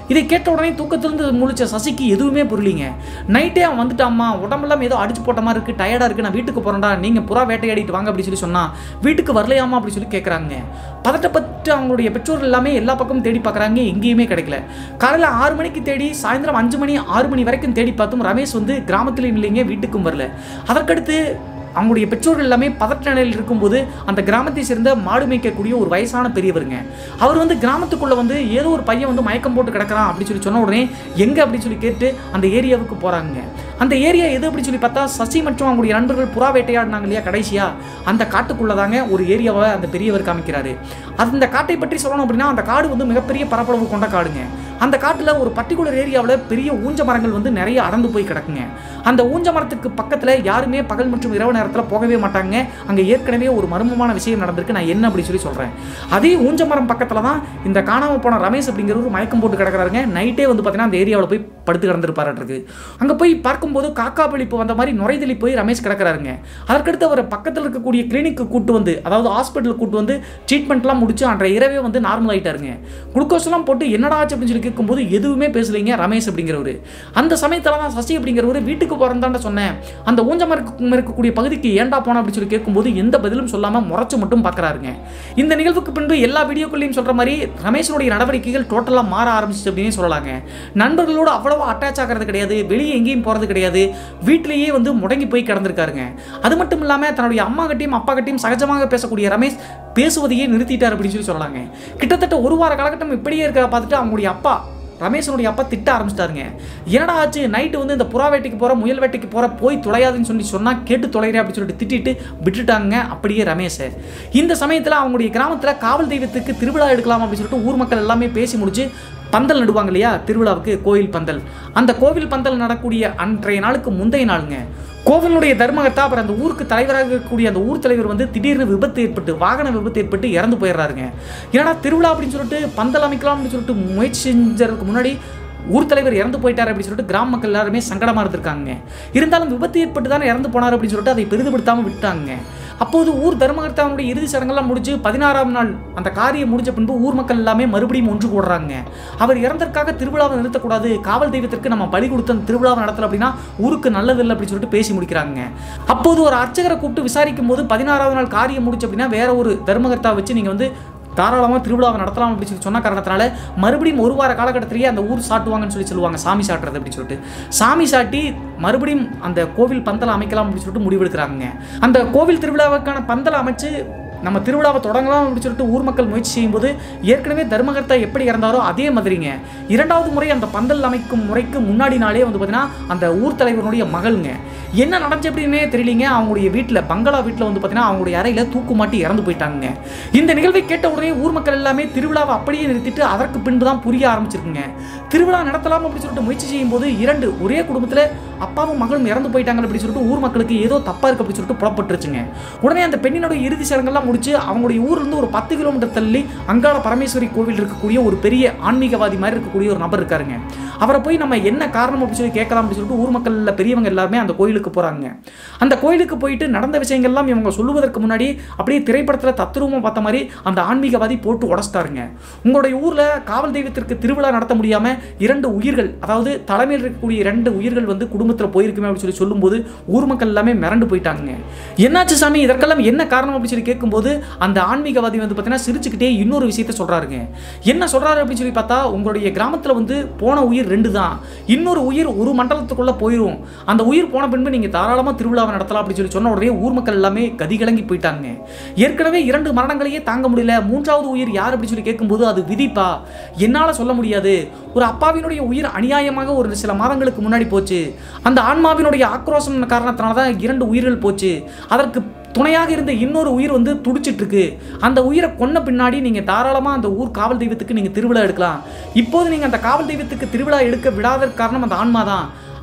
[SPEAKER 1] இதை கேட்ட உடனே தூக்கத்திலிருந்து முழிச்ச சசிக்கு எதுவுமே புரியலிங்க நைட்டே அவன் வந்துட்டாம்மா உடம்பெல்லாம் ஏதோ அடிச்சு போட்ட மாதிரி இருக்கு டயர்டாக இருக்கு நான் வீட்டுக்கு போறேன்டா நீங்க புறா வேட்டையாடிட்டு வாங்க அப்படின்னு சொல்லி சொன்னா வீட்டுக்கு வரலையாமா அப்படின்னு சொல்லி கேட்குறாங்க பதட்டப்பட்டு அவங்களுடைய பெற்றோர் எல்லாமே எல்லா பக்கமும் தேடி பார்க்குறாங்க எங்கேயுமே கிடைக்கல காலையில் ஆறு மணிக்கு தேடி சாயந்தரம் அஞ்சு மணி ஆறு மணி வரைக்கும் தேடி பார்த்தும் ரமேஷ் வந்து கிராமத்துலையும் இல்லைங்க வீட்டுக்கும் வரல அதற்கடுத்து அவங்களுடைய பெற்றோர்கள் எல்லாமே பதற்ற நிலையில் இருக்கும்போது அந்த கிராமத்தை சேர்ந்த மாடு மேய்க்கக்கூடிய ஒரு வயசான பெரியவருங்க அவர் வந்து கிராமத்துக்குள்ள வந்து ஏதோ ஒரு பையன் வந்து மயக்கம் போட்டு கிடக்குறான் அப்படின்னு சொல்லி சொன்ன உடனே எங்க அப்படின்னு சொல்லி கேட்டு அந்த ஏரியாவுக்கு போறாங்க அந்த ஏரியா எது அப்படின்னு சொல்லி பார்த்தா சசி மற்றும் அவங்களுடைய நண்பர்கள் புறா வேட்டையாடினாங்க இல்லையா கடைசியா அந்த காட்டுக்குள்ளதாங்க ஒரு ஏரியாவை அந்த பெரியவர் காமிக்கிறாரு அந்த காட்டை பற்றி சொல்லணும் அப்படின்னா அந்த காடு வந்து மிகப்பெரிய பரப்பளவு கொண்ட காடுங்க அந்த காட்டில் ஒரு பர்டிகுலர் ஏரியாவில் பெரிய ஊஞ்ச மரங்கள் வந்து நிறைய அடர்ந்து போய் கிடக்குங்க அந்த ஊஞ்ச மரத்துக்கு பக்கத்தில் யாருமே பகல் மற்றும் இரவு நேரத்தில் போகவே மாட்டாங்க அங்கே ஏற்கனவே ஒரு மர்மமான விஷயம் நடந்திருக்கு நான் என்ன அப்படி சொல்லி சொல்கிறேன் அதே ஊஞ்ச மரம் பக்கத்தில் தான் இந்த காணாமல் போன ரமேஷ் அப்படிங்கிறவர் மயக்கம் போட்டு கிடக்குறாருங்க நைட்டே வந்து பார்த்தீங்கன்னா அந்த ஏரியாவில் போய் படுத்து கிடந்திருப்பாருக்கு அங்கே போய் பார்க்கும்போது காக்கா பழிப்பு வந்த மாதிரி நுரைதலி போய் ரமேஷ் கிடக்குறாருங்க அதற்கடுத்து அவர் பக்கத்தில் இருக்கக்கூடிய கிளினிக்கு கூட்டு வந்து அதாவது ஹாஸ்பிட்டலுக்கு கூட்டு வந்து ட்ரீட்மெண்ட்லாம் முடிச்சு அன்றைய இரவே வந்து நார்மல் ஆயிட்டாருங்க குளுக்கோஸ்லாம் போட்டு என்னடா ஆச்சு அப்படின்னு சொல்லி கேட்கும்போது எதுவுமே பேசலைங்க ரமேஷ் அப்படிங்கிறவர் அந்த சமயத்தில் தான் சசி அப்படிங்கிறவர் வீட்டுக்கு போகிறதாண்ட சொன்னேன் அந்த ஊஞ்சமரம் இருக்கக்கூடிய பகுதிக்கு ஏன்டா போன அப்படின்னு சொல்லி கேட்கும்போது எந்த பதிலும் சொல்லாமல் முறைச்சு மட்டும் பார்க்குறாருங்க இந்த நிகழ்வுக்கு பின்பு எல்லா வீடியோக்குள்ளேயும் சொல்கிற மாதிரி ரமேஷனுடைய நடவடிக்கைகள் டோட்டலாக மாற ஆரம்பிச்சிச்சு அப்படின்னு சொல்லலாங்க நண்பர்களோடு அவ்வளவா அட்டாச் ஆகிறது கிடையாது வெளியே எங்கேயும் போகிறது கிடையாது வீட்டிலேயே வந்து முடங்கி போய் கிடந்திருக்காருங்க அது மட்டும் இல்லாமல் தன்னுடைய அம்மா கிட்டையும் அப்பா கிட்டையும் சகஜமாக பேசக்கூடிய ரமேஷ் பேசுவதையே நிறுத்திட்டார் அப்படின்னு சொல்லி சொல்லலாங்க கிட்டத்தட்ட ஒரு வார காலகட்டம் இப்படியே இருக்கிற பார்த்துட்டு அவங்களுடைய அப்பா ரமேஷனுடைய அப்பா திட்ட ஆரம்பிச்சிட்டாருங்க என்னடா ஆச்சு நைட்டு வந்து இந்த புறா வேட்டைக்கு போகிற முயல் வேட்டைக்கு போகிற போய் தொலையாதுன்னு சொல்லி சொன்னால் கேட்டு தொலைகிறேன் அப்படின்னு சொல்லிட்டு திட்டிட்டு விட்டுட்டாங்க அப்படியே ரமேஷை இந்த சமயத்தில் அவங்களுடைய கிராமத்தில் காவல் தெய்வத்துக்கு திருவிழா எடுக்கலாம் அப்படின்னு சொல்லிட்டு ஊர் மக்கள் எல்லாமே பேசி முடிச்சு பந்தல் நடுவாங்க இல்லையா திருவிழாவுக்கு கோயில் பந்தல் அந்த கோவில் பந்தல் நடக்கூடிய அன்றைய நாளுக்கு முந்தைய நாளுங்க கோவிலுடைய தர்மகர்த்தா அப்புறம் அந்த ஊருக்கு தலைவராக இருக்கக்கூடிய அந்த ஊர் தலைவர் வந்து திடீர்னு விபத்து ஏற்பட்டு வாகன விபத்து ஏற்பட்டு இறந்து போயிடுறாருங்க ஏன்னா திருவிழா அப்படின்னு சொல்லிட்டு பந்தல் அமைக்கலாம் அப்படின்னு சொல்லிட்டு முயற்சி செஞ்சதுக்கு முன்னாடி ஊர் தலைவர் இறந்து போயிட்டார் அப்படின்னு சொல்லிட்டு கிராம மக்கள் எல்லாருமே சங்கடமாக இருந்திருக்காங்க இருந்தாலும் விபத்து ஏற்பட்டு தானே இறந்து போனார் அப்படின்னு சொல்லிட்டு அதை பெரிதுபடுத்தாமல் விட்டாங்க அப்போது ஊர் தர்மகர்த்தாவுடைய இறுதி சடங்கெல்லாம் முடிஞ்சு பதினாறாம் நாள் அந்த காரியம் முடிஞ்ச பின்பு ஊர் மக்கள் எல்லாமே மறுபடியும் ஒன்று கூடுறாங்க அவர் இறந்ததற்காக திருவிழாவை நிறுத்தக்கூடாது காவல் தெய்வத்திற்கு நம்ம பலி கொடுத்த அந்த திருவிழாவை நடத்தல அப்படின்னா ஊருக்கு நல்லதில்லை அப்படின்னு சொல்லிட்டு பேசி முடிக்கிறாங்க அப்போது ஒரு அர்ச்சகரை கூப்பிட்டு விசாரிக்கும் போது பதினாறாவது நாள் காரியம் முடிச்சு அப்படின்னா வேற ஒரு தர்மகர்த்தா வச்சு நீங்கள் வந்து தாராளமாக திருவிழாவை நடத்தலாம் அப்படின்னு சொல்லி சொன்ன காரணத்தினால மறுபடியும் ஒரு வார காலகட்டத்திலேயே அந்த ஊர் சாட்டுவாங்கன்னு சொல்லி சொல்லுவாங்க சாமி சாட்டுறது அப்படின்னு சொல்லிட்டு சாமி சாட்டி மறுபடியும் அந்த கோவில் பந்தலை அமைக்கலாம் அப்படின்னு சொல்லிட்டு முடிவெடுக்கிறாங்க அந்த கோவில் திருவிழாவுக்கான பந்தலை அமைச்சு நம்ம திருவிழாவை தொடங்கலாம் அப்படின்னு சொல்லிட்டு ஊர் மக்கள் முயற்சி செய்யும்போது ஏற்கனவே தர்மகர்த்தா எப்படி இறந்தாரோ அதே மாதிரிங்க இரண்டாவது முறை அந்த பந்தல் அமைக்கும் முறைக்கு முன்னாடி நாளே வந்து பார்த்தீங்கன்னா அந்த ஊர் தலைவருடைய மகள்ங்க என்ன நடந்துச்சு அப்படின்னே தெரியலீங்க அவங்களுடைய வீட்டில் பங்களா வீட்டில் வந்து பார்த்தீங்கன்னா அவங்களுடைய அறையில் தூக்கு மாட்டி இறந்து போயிட்டாங்க இந்த நிகழ்வை கேட்ட உடனே ஊர் மக்கள் எல்லாமே திருவிழாவை அப்படியே நிறுத்திட்டு அதற்கு பின்பு தான் புரிய ஆரம்பிச்சிருக்குங்க திருவிழா நடத்தலாம் அப்படின்னு சொல்லிட்டு முயற்சி செய்யும்போது இரண்டு ஒரே குடும்பத்தில் அப்பாவும் மகளும் இறந்து போயிட்டாங்க அப்படின்னு சொல்லிட்டு ஊர் மக்களுக்கு ஏதோ தப்பா இருக்கு அப்படின்னு சொல்லிட்டு புறப்பட்டுருச்சுங்க உடனே அந்த பெண்ணினோட இறுதி சடங்கெல்லாம் முடிச்சு அவங்களுடைய ஊர்ல இருந்து ஒரு பத்து கிலோமீட்டர் தள்ளி அங்காள பரமேஸ்வரி கோவில் இருக்கக்கூடிய ஒரு பெரிய ஆன்மீகவாதி மாதிரி இருக்கக்கூடிய ஒரு நபர் இருக்காருங்க அவரை போய் நம்ம என்ன காரணம் அப்படின்னு சொல்லி கேட்கலாம் அப்படின்னு சொல்லிட்டு ஊர் மக்கள்ல பெரியவங்க எல்லாருமே அந்த கோயிலுக்கு போறாங்க அந்த கோயிலுக்கு போயிட்டு நடந்த விஷயங்கள்லாம் இவங்க சொல்லுவதற்கு முன்னாடி அப்படியே திரைப்படத்துல தத்துருவமா பார்த்த மாதிரி அந்த ஆன்மீகவாதி போட்டு உடச்சிட்டாருங்க உங்களுடைய ஊர்ல காவல் தெய்வத்திற்கு திருவிழா நடத்த முடியாம இரண்டு உயிர்கள் அதாவது தலைமையில் இருக்கக்கூடிய இரண்டு உயிர்கள் வந்து குடும்பத்தில் போயிருக்குமே அப்படின்னு சொல்லி சொல்லும்போது ஊர் மக்கள் எல்லாமே மிரண்டு போயிட்டாங்க என்னாச்சு சாமி இதற்கெல்லாம் என்ன காரணம் அப்படின்னு சொல்லி கேட்கும்போது அந்த ஆன்மீகவாதி வந்து பார்த்தீங்கன்னா சிரிச்சுக்கிட்டே இன்னொரு விஷயத்த சொல்றாருங்க என்ன சொல்றாரு அப்படின்னு சொல்லி பார்த்தா உங்களுடைய கிராமத்தில் வந்து போன உயிர் ரெண்டு தான் இன்னொரு உயிர் ஒரு மண்டலத்துக்குள்ள போயிடும் அந்த உயிர் போன பின்பு நீங்க தாராளமா திருவிழாவை நடத்தலாம் அப்படின்னு சொல்லி சொன்ன உடனே ஊர் மக்கள் எல்லாமே கதிகலங்கி போயிட்டாங்க ஏற்கனவே இரண்டு மரணங்களையே தாங்க முடியல மூன்றாவது உயிர் யார் அப்படின்னு சொல்லி கேட்கும்போது அது விதிப்பா என்னால சொல்ல முடியாது ஒரு அப்பாவினுடைய உயிர் அநியாயமாக ஒரு சில மாதங்களுக்கு முன்னாடி போச்சு அந்த ஆன்மாவினுடைய ஆக்ரோஷம் காரணத்தினால தான் இரண்டு உயிர்கள் போச்சு அதற்கு துணையாக இருந்த இன்னொரு உயிர் வந்து துடிச்சிட்டு இருக்கு அந்த உயிரை கொன்ன பின்னாடி நீங்க தாராளமா அந்த ஊர் காவல் தெய்வத்துக்கு நீங்க திருவிழா எடுக்கலாம் இப்போது நீங்க அந்த காவல் தெய்வத்துக்கு திருவிழா எடுக்க விடாத காரணம் அந்த ஆன்மா தான்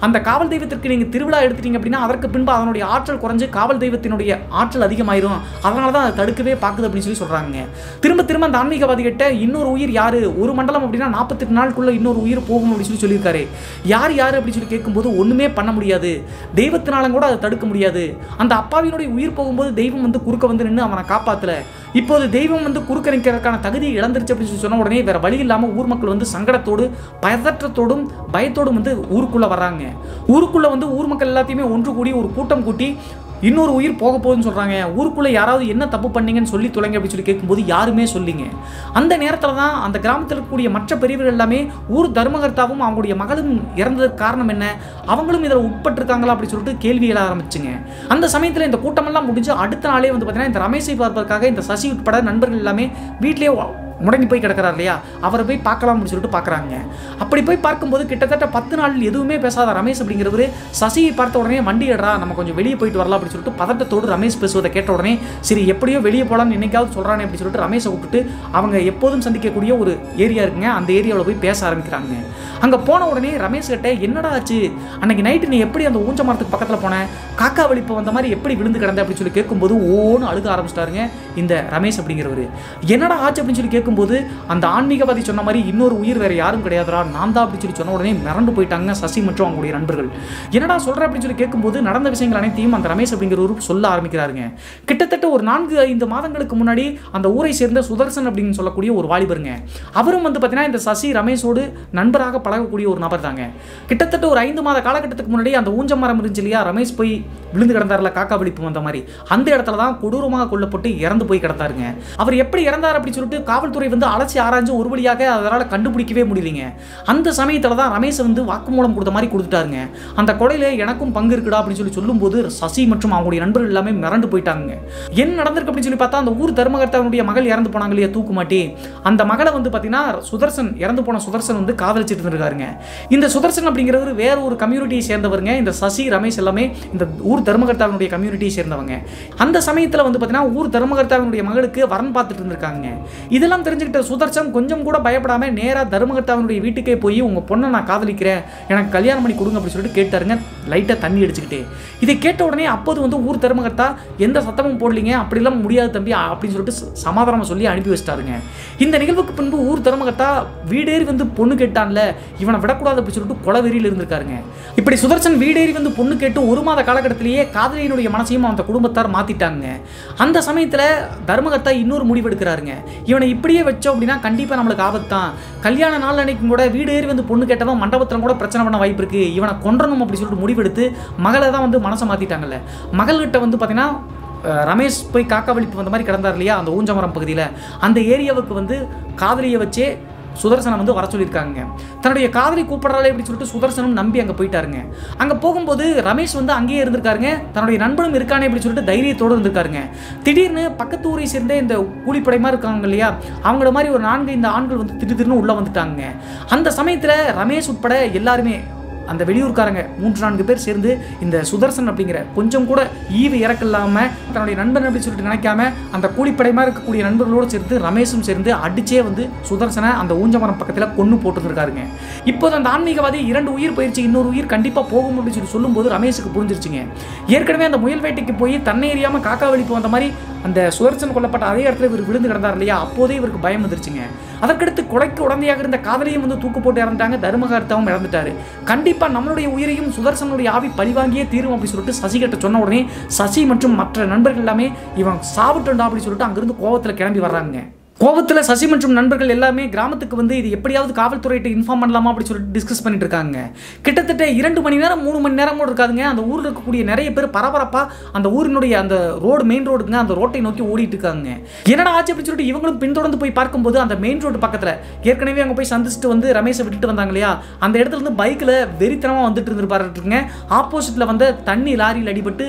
[SPEAKER 1] அந்த காவல் தெய்வத்திற்கு நீங்கள் திருவிழா எடுத்துட்டீங்க அப்படின்னா அதற்கு பின்பு அதனுடைய ஆற்றல் குறைஞ்சு காவல் தெய்வத்தினுடைய ஆற்றல் அதிகமாயிரும் அதனால தான் அதை தடுக்கவே பார்க்குது அப்படின்னு சொல்லி சொல்கிறாங்க திரும்ப திரும்ப அந்த ஆன்மீகவாதி கிட்ட இன்னொரு உயிர் யாரு ஒரு மண்டலம் அப்படின்னா நாற்பத்தெட்டு நாளுக்குள்ள இன்னொரு உயிர் போகும் அப்படின்னு சொல்லி சொல்லியிருக்காரு யார் யார் அப்படின்னு சொல்லி கேட்கும்போது ஒன்றுமே பண்ண முடியாது தெய்வத்தினாலும் கூட அதை தடுக்க முடியாது அந்த அப்பாவினுடைய உயிர் போகும்போது தெய்வம் வந்து குறுக்க வந்து நின்று அவனை காப்பாற்றல இப்போது தெய்வம் வந்து குறுக்க நிற்கிறதுக்கான தகுதி இழந்துருச்சு அப்படின்னு சொல்லி சொன்ன உடனே வேற வழி இல்லாமல் ஊர் மக்கள் வந்து சங்கடத்தோடு பதற்றத்தோடும் பயத்தோடும் வந்து ஊருக்குள்ள வர்றாங்க ஊருக்குள்ள வந்து ஊர் மக்கள் எல்லாத்தையுமே ஒன்று கூடி ஒரு கூட்டம் கூட்டி இன்னொரு உயிர் போக போகுதுன்னு சொல்கிறாங்க ஊருக்குள்ளே யாராவது என்ன தப்பு பண்ணீங்கன்னு சொல்லி தொலைங்க அப்படின்னு சொல்லி கேட்கும்போது யாருமே சொல்லிங்க அந்த நேரத்தில் தான் அந்த கிராமத்தில் இருக்கக்கூடிய மற்ற பெரியவர்கள் எல்லாமே ஊர் தர்மகர்த்தாவும் அவங்களுடைய மகளும் இறந்ததுக்கு காரணம் என்ன அவங்களும் இதில் உட்பட்டிருக்காங்களா அப்படின்னு சொல்லிட்டு கேள்வி எழ ஆரம்பிச்சுங்க அந்த சமயத்தில் இந்த கூட்டமெல்லாம் முடிஞ்சு அடுத்த நாளே வந்து பார்த்தீங்கன்னா இந்த ரமேஷை பார்ப்பதற்காக இந்த சசி உட்பட நண்பர்கள் எல்லாமே வீட்டிலேயே முடங்கி போய் கிடக்கிறார் இல்லையா அவரை போய் பார்க்கலாம் அப்படின்னு சொல்லிட்டு பார்க்குறாங்க அப்படி போய் பார்க்கும்போது கிட்டத்தட்ட பத்து நாள் எதுவுமே பேசாத ரமேஷ் அப்படிங்கிறவர் சசியை பார்த்த உடனே வண்டி எடுறா நம்ம கொஞ்சம் வெளியே போயிட்டு வரலாம் அப்படின்னு சொல்லிட்டு பதட்டத்தோடு ரமேஷ் பேசுவதை கேட்ட உடனே சரி எப்படியோ வெளியே போகலாம்னு என்னைக்காவது சொல்கிறானே அப்படின்னு சொல்லிட்டு ரமேஷை கூப்பிட்டு அவங்க எப்போதும் சந்திக்கக்கூடிய ஒரு ஏரியா இருக்குங்க அந்த ஏரியாவில் போய் பேச ஆரம்பிக்கிறாங்க அங்கே போன உடனே ரமேஷ் கிட்ட என்னடா ஆச்சு அன்னைக்கு நைட்டு நீ எப்படி அந்த ஊஞ்ச மரத்துக்கு பக்கத்தில் போன காக்கா வலிப்பு வந்த மாதிரி எப்படி விழுந்து கிடந்த அப்படின்னு சொல்லி கேட்கும்போது ஓன்னு அழுக ஆரம்பிச்சிட்டாருங்க இந்த ரமேஷ் அப்படிங்கிறவர் என்னடா ஆச்சு அப்படின்னு சொல்லி கேட்கும்போது அந்த ஆன்மீகவாதி சொன்ன மாதிரி இன்னொரு உயிர் வேற யாரும் கிடையாதுடா நான் தான் அப்படின்னு சொல்லி சொன்ன உடனே மிரண்டு போயிட்டாங்க சசி மற்றும் அவங்களுடைய நண்பர்கள் என்னடா சொல்ற அப்படின்னு சொல்லி கேட்கும்போது நடந்த விஷயங்கள் அனைத்தையும் அந்த ரமேஷ் அப்படிங்கிறவரு சொல்ல ஆரம்பிக்கிறாருங்க கிட்டத்தட்ட ஒரு நான்கு ஐந்து மாதங்களுக்கு முன்னாடி அந்த ஊரை சேர்ந்த சுதர்சன் அப்படின்னு சொல்லக்கூடிய ஒரு வாலிபருங்க அவரும் வந்து பார்த்தீங்கன்னா இந்த சசி ரமேஷோடு நண்பராக பழகக்கூடிய ஒரு நபர் தாங்க கிட்டத்தட்ட ஒரு ஐந்து மாத காலகட்டத்துக்கு முன்னாடி அந்த ஊஞ்ச மரம் இருந்துச்சு இல்லையா ரமேஷ் போய் விழுந்து கிடந்தார்ல காக்கா வலிப்பு வந்த மாதிரி அந்த இடத்துல தான் கொடூரமாக கொல்லப்பட்டு இறந்து போய் கிடந்தாருங்க அவர் எப்படி இறந்தார் அப்படின்னு சொல்லிட்டு காவல்துறை வந்து அலசி ஆராய்ஞ்சு ஒரு வழியாக அதனால் கண்டுபிடிக்கவே முடியலைங்க அந்த சமயத்தில் தான் ரமேஷ் வந்து வாக்குமூலம் கொடுத்த மாதிரி கொடுத்துட்டாருங்க அந்த கொலையில எனக்கும் பங்கு இருக்குடா அப்படின்னு சொல்லி சொல்லும்போது சசி மற்றும் அவங்களுடைய நண்பர்கள் எல்லாமே மிரண்டு போயிட்டாங்க என்ன நடந்திருக்கு அப்படின்னு சொல்லி பார்த்தா அந்த ஊர் தர்மகர்த்தாவுடைய மகள் இறந்து போனாங்க இல்லையா தூக்கு மாட்டி அந்த மகளை வந்து பார்த்தீங்கன்னா சுதர்சன் இறந்து போன சுதர்சன் வந்து காதலிச்சிட்டு இருந்திருக்காருங்க இந்த சுதர்சன் அப்படிங்கிறவர் வேற ஒரு கம்யூனிட்டியை சேர்ந்தவருங்க இந்த சசி ரமேஷ் எல்லாமே இந்த ஊர் தர்மகர்த்தாவினுடைய கம்யூனிட்டியை சேர்ந்தவங்க அந்த சமயத்தில் வந்து பார்த்தீங்கன்னா ஊர் தர்மகர்த்தாவினுடைய மகளுக்கு வரன் பார்த்துட்டு இருந்திருக்காங்க இதெல்லாம் தெரிஞ்சுக்கிட்ட சுதர்சன் கொஞ்சம் கூட பயப்படாம நேராக தர்மகர்த்தாவினுடைய வீட்டுக்கே போய் உங்க பொண்ணை நான் காதலிக்கிறேன் எனக்கு கல்யாணம் பண்ணி கொடுங்க அப்படின்னு சொல்லிட்டு கேட்டாருங்க லைட்டாக தண்ணி அடிச்சுக்கிட்டே இதை கேட்ட உடனே அப்போது வந்து ஊர் தர்மகர்த்தா எந்த சத்தமும் போடலீங்க அப்படிலாம் முடியாது தம்பி அப்படின்னு சொல்லிட்டு ச- சமாதானம் சொல்லி அனுப்பி வச்சிட்டாருங்க இந்த நிகழ்வுக்கு பின்பு ஊர் தர்மகர்த்தா வீடேறி வந்து பொண்ணு கேட்டான்ல இவனை விடக்கூடாது அப்படின்னு சொல்லிட்டு கொலவெறியில் இருந்திருக்காருங்க இப்படி சுதர்சன் வீடேறி வந்து பொண்ணு கேட்டு ஒரு மாத காலகட்டத்திலேயே காதலியினுடைய மனசையும் அந்த குடும்பத்தார் மாத்திட்டாங்க அந்த சமயத்தில் தர்மகர்த்தா இன்னொரு முடிவு எடுக்கிறாருங்க இவனை இப்படியே வச்சோம் அப்படின்னா கண்டிப்பாக நம்மளுக்கு ஆபத்து தான் கல்யாண நாள் அன்னைக்கும் கூட வீடு ஏறி வந்து பொண்ணு கேட்டவன் மண்டபத்தில் கூட பிரச்சனை பண்ண வாய்ப்பு இருக்கு இவனை கொன்றணும் அப்படி சொல்லிட்டு முடிவெடுத்து மகளை தான் வந்து மனசை மாத்திட்டாங்கல்ல மகள்கிட்ட வந்து பார்த்தீங்கன்னா அஹ், ரமேஷ் போய் காக்கா வலிப்பு வந்த மாதிரி கிடந்தார் இல்லையா அந்த ஊஞ்சமரம் பகுதியில் அந்த ஏரியாவுக்கு வந்து காதலியை வச்சே சுதர்சனம் வந்து வர சொல்லியிருக்காங்க தன்னுடைய காதலி கூப்பிடுறாளே அப்படின்னு சொல்லிட்டு சுதர்சனம் நம்பி அங்கே போயிட்டாருங்க அங்கே போகும்போது ரமேஷ் வந்து அங்கேயே இருந்திருக்காருங்க தன்னுடைய நண்பனும் இருக்கானே அப்படின்னு சொல்லிட்டு தைரியத்தோடு இருந்திருக்காருங்க திடீர்னு பக்கத்து ஊரை சேர்ந்த இந்த கூலிப்படைமா இருக்காங்க இல்லையா அவங்கள மாதிரி ஒரு நான்கு இந்த ஆண்கள் வந்து திடீர்னு உள்ளே வந்துட்டாங்க அந்த சமயத்தில் ரமேஷ் உட்பட எல்லாருமே அந்த வெளியூர்காரங்க மூன்று நான்கு பேர் சேர்ந்து இந்த சுதர்சன் அப்படிங்கிற கொஞ்சம் கூட ஈவு இறக்க இல்லாம தன்னுடைய நண்பன் அப்படின்னு சொல்லிட்டு நினைக்காம அந்த கூலிப்படைமா இருக்கக்கூடிய நண்பர்களோடு சேர்ந்து ரமேஷும் சேர்ந்து அடிச்சே வந்து சுதர்சனை அந்த ஊஞ்சமரம் பக்கத்தில் கொன்று போட்டுருக்காருங்க இப்போது அந்த ஆன்மீகவாதி இரண்டு உயிர் போயிடுச்சு இன்னொரு உயிர் கண்டிப்பாக போகும் அப்படின்னு சொல்லி சொல்லும்போது ரமேஷுக்கு புரிஞ்சிருச்சுங்க ஏற்கனவே அந்த முயல் வேட்டைக்கு போய் தன்னை எறியாமல் காக்கா வலிப்பு வந்த மாதிரி அந்த சுதர்சன் கொல்லப்பட்ட அதே இடத்துல இவர் விழுந்து கிடந்தார் இல்லையா அப்போதே இவருக்கு பயம் வந்துருச்சுங்க அதற்கடுத்து கொலைக்கு உடந்தையாக இருந்த காதலியும் வந்து தூக்கு போட்டு இறந்துட்டாங்க தர்மகர்த்தாவும் இறந்துட்டாரு கண்டிப்பா நம்மளுடைய உயிரையும் சுதர்சனுடைய ஆவி பழிவாங்கியே தீரும் அப்படின்னு சொல்லிட்டு சசி கிட்ட சொன்ன உடனே சசி மற்றும் மற்ற நண்பர்கள் எல்லாமே இவன் சாப்பிட்டுண்டா அப்படின்னு சொல்லிட்டு அங்கிருந்து கோவத்துல கிளம்பி வர்றாங்க கோவத்தில் சசி மற்றும் நண்பர்கள் எல்லாமே கிராமத்துக்கு வந்து இது எப்படியாவது காவல்துறையிட்ட இன்ஃபார்ம் பண்ணலாமா அப்படின்னு சொல்லிட்டு டிஸ்கஸ் பண்ணிட்டு இருக்காங்க கிட்டத்தட்ட இரண்டு மணி நேரம் மூணு மணி நேரம் கூட இருக்காதுங்க அந்த ஊரில் இருக்கக்கூடிய நிறைய பேர் பரபரப்பாக அந்த ஊரினுடைய அந்த ரோடு மெயின் ரோடுங்க அந்த ரோட்டை நோக்கி ஓடிட்டு இருக்காங்க என்னடா ஆச்சு அப்படின்னு சொல்லிட்டு இவங்களும் பின்தொடர்ந்து போய் பார்க்கும்போது அந்த மெயின் ரோடு பக்கத்தில் ஏற்கனவே அங்கே போய் சந்திச்சுட்டு வந்து ரமேஷை விட்டுட்டு வந்தாங்க இல்லையா அந்த இடத்துல இருந்து பைக்கில் வெறித்தனமாக வந்துட்டு இருந்திருப்பாருங்க ஆப்போசிட்டில் வந்து தண்ணி லாரியில் அடிபட்டு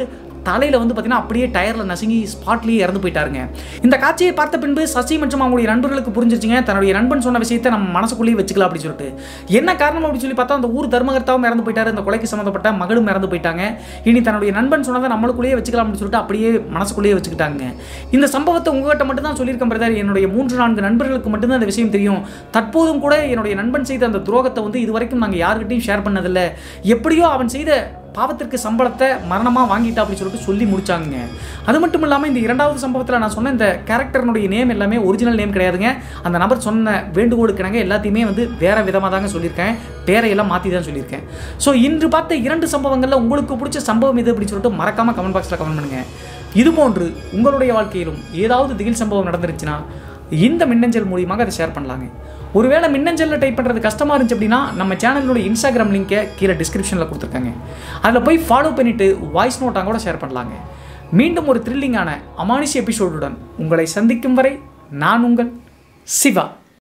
[SPEAKER 1] தலையில் வந்து பார்த்தீங்கன்னா அப்படியே டயரில் நசுங்கி ஸ்பாட்லேயே இறந்து போயிட்டாருங்க இந்த காட்சியை பார்த்த பின்பு சசி மற்றும் அவங்களுடைய நண்பர்களுக்கு புரிஞ்சிருச்சுங்க தன்னுடைய நண்பன் சொன்ன விஷயத்தை நம்ம மனசுக்குள்ளேயே வச்சுக்கலாம் அப்படின்னு சொல்லிட்டு என்ன காரணம் அப்படின்னு சொல்லி பார்த்தா அந்த ஊர் தர்மகர்த்தாவும் இறந்து போயிட்டாரு இந்த கொலைக்கு சம்மந்தப்பட்ட மகளும் இறந்து போயிட்டாங்க இனி தன்னுடைய நண்பன் சொன்னதை நம்மளுக்குள்ளேயே வச்சுக்கலாம் அப்படின்னு சொல்லிட்டு அப்படியே மனசுக்குள்ளேயே வச்சுக்கிட்டாங்க இந்த சம்பவத்தை உங்ககிட்ட மட்டும் தான் சொல்லியிருக்கேன் பிரதர் என்னுடைய மூன்று நான்கு நண்பர்களுக்கு மட்டும்தான் அந்த விஷயம் தெரியும் தற்போதும் கூட என்னுடைய நண்பன் செய்த அந்த துரோகத்தை வந்து இதுவரைக்கும் நாங்கள் யாருக்கிட்டையும் ஷேர் பண்ணதில்லை எப்படியோ அவன் செய்த பாவத்திற்கு சம்பளத்தை மரணமாக வாங்கிட்டா அப்படின்னு சொல்லிட்டு சொல்லி முடிச்சாங்க அது மட்டும் இல்லாமல் இந்த இரண்டாவது சம்பவத்தில் நான் சொன்ன இந்த கேரக்டர்னுடைய நேம் எல்லாமே ஒரிஜினல் நேம் கிடையாதுங்க அந்த நபர் சொன்ன வேண்டுகோளுக்கு நாங்கள் எல்லாத்தையுமே வந்து வேற விதமாக தாங்க சொல்லியிருக்கேன் பேரையெல்லாம் மாற்றி தான் சொல்லியிருக்கேன் ஸோ இன்று பார்த்த இரண்டு சம்பவங்களில் உங்களுக்கு பிடிச்ச சம்பவம் இது அப்படின்னு சொல்லிட்டு மறக்காமல் கமெண்ட் பாக்ஸில் கமெண்ட் பண்ணுங்கள் இது போன்று உங்களுடைய வாழ்க்கையிலும் ஏதாவது திகில் சம்பவம் நடந்துருச்சுன்னா இந்த மின்னஞ்சல் மூலியமாக அதை ஷேர் பண்ணலாங்க ஒருவேளை மின்னஞ்சலில் டைப் பண்ணுறது கஷ்டமாக இருந்துச்சு அப்படின்னா நம்ம சேனலோட இன்ஸ்டாகிராம் லிங்கை கீழே டிஸ்கிரிப்ஷனில் கொடுத்துருக்காங்க அதில் போய் ஃபாலோ பண்ணிவிட்டு வாய்ஸ் நோட்டாக கூட ஷேர் பண்ணலாங்க மீண்டும் ஒரு த்ரில்லிங்கான அமானுஷ எபிசோடுடன் உங்களை சந்திக்கும் வரை நான் உங்கள் சிவா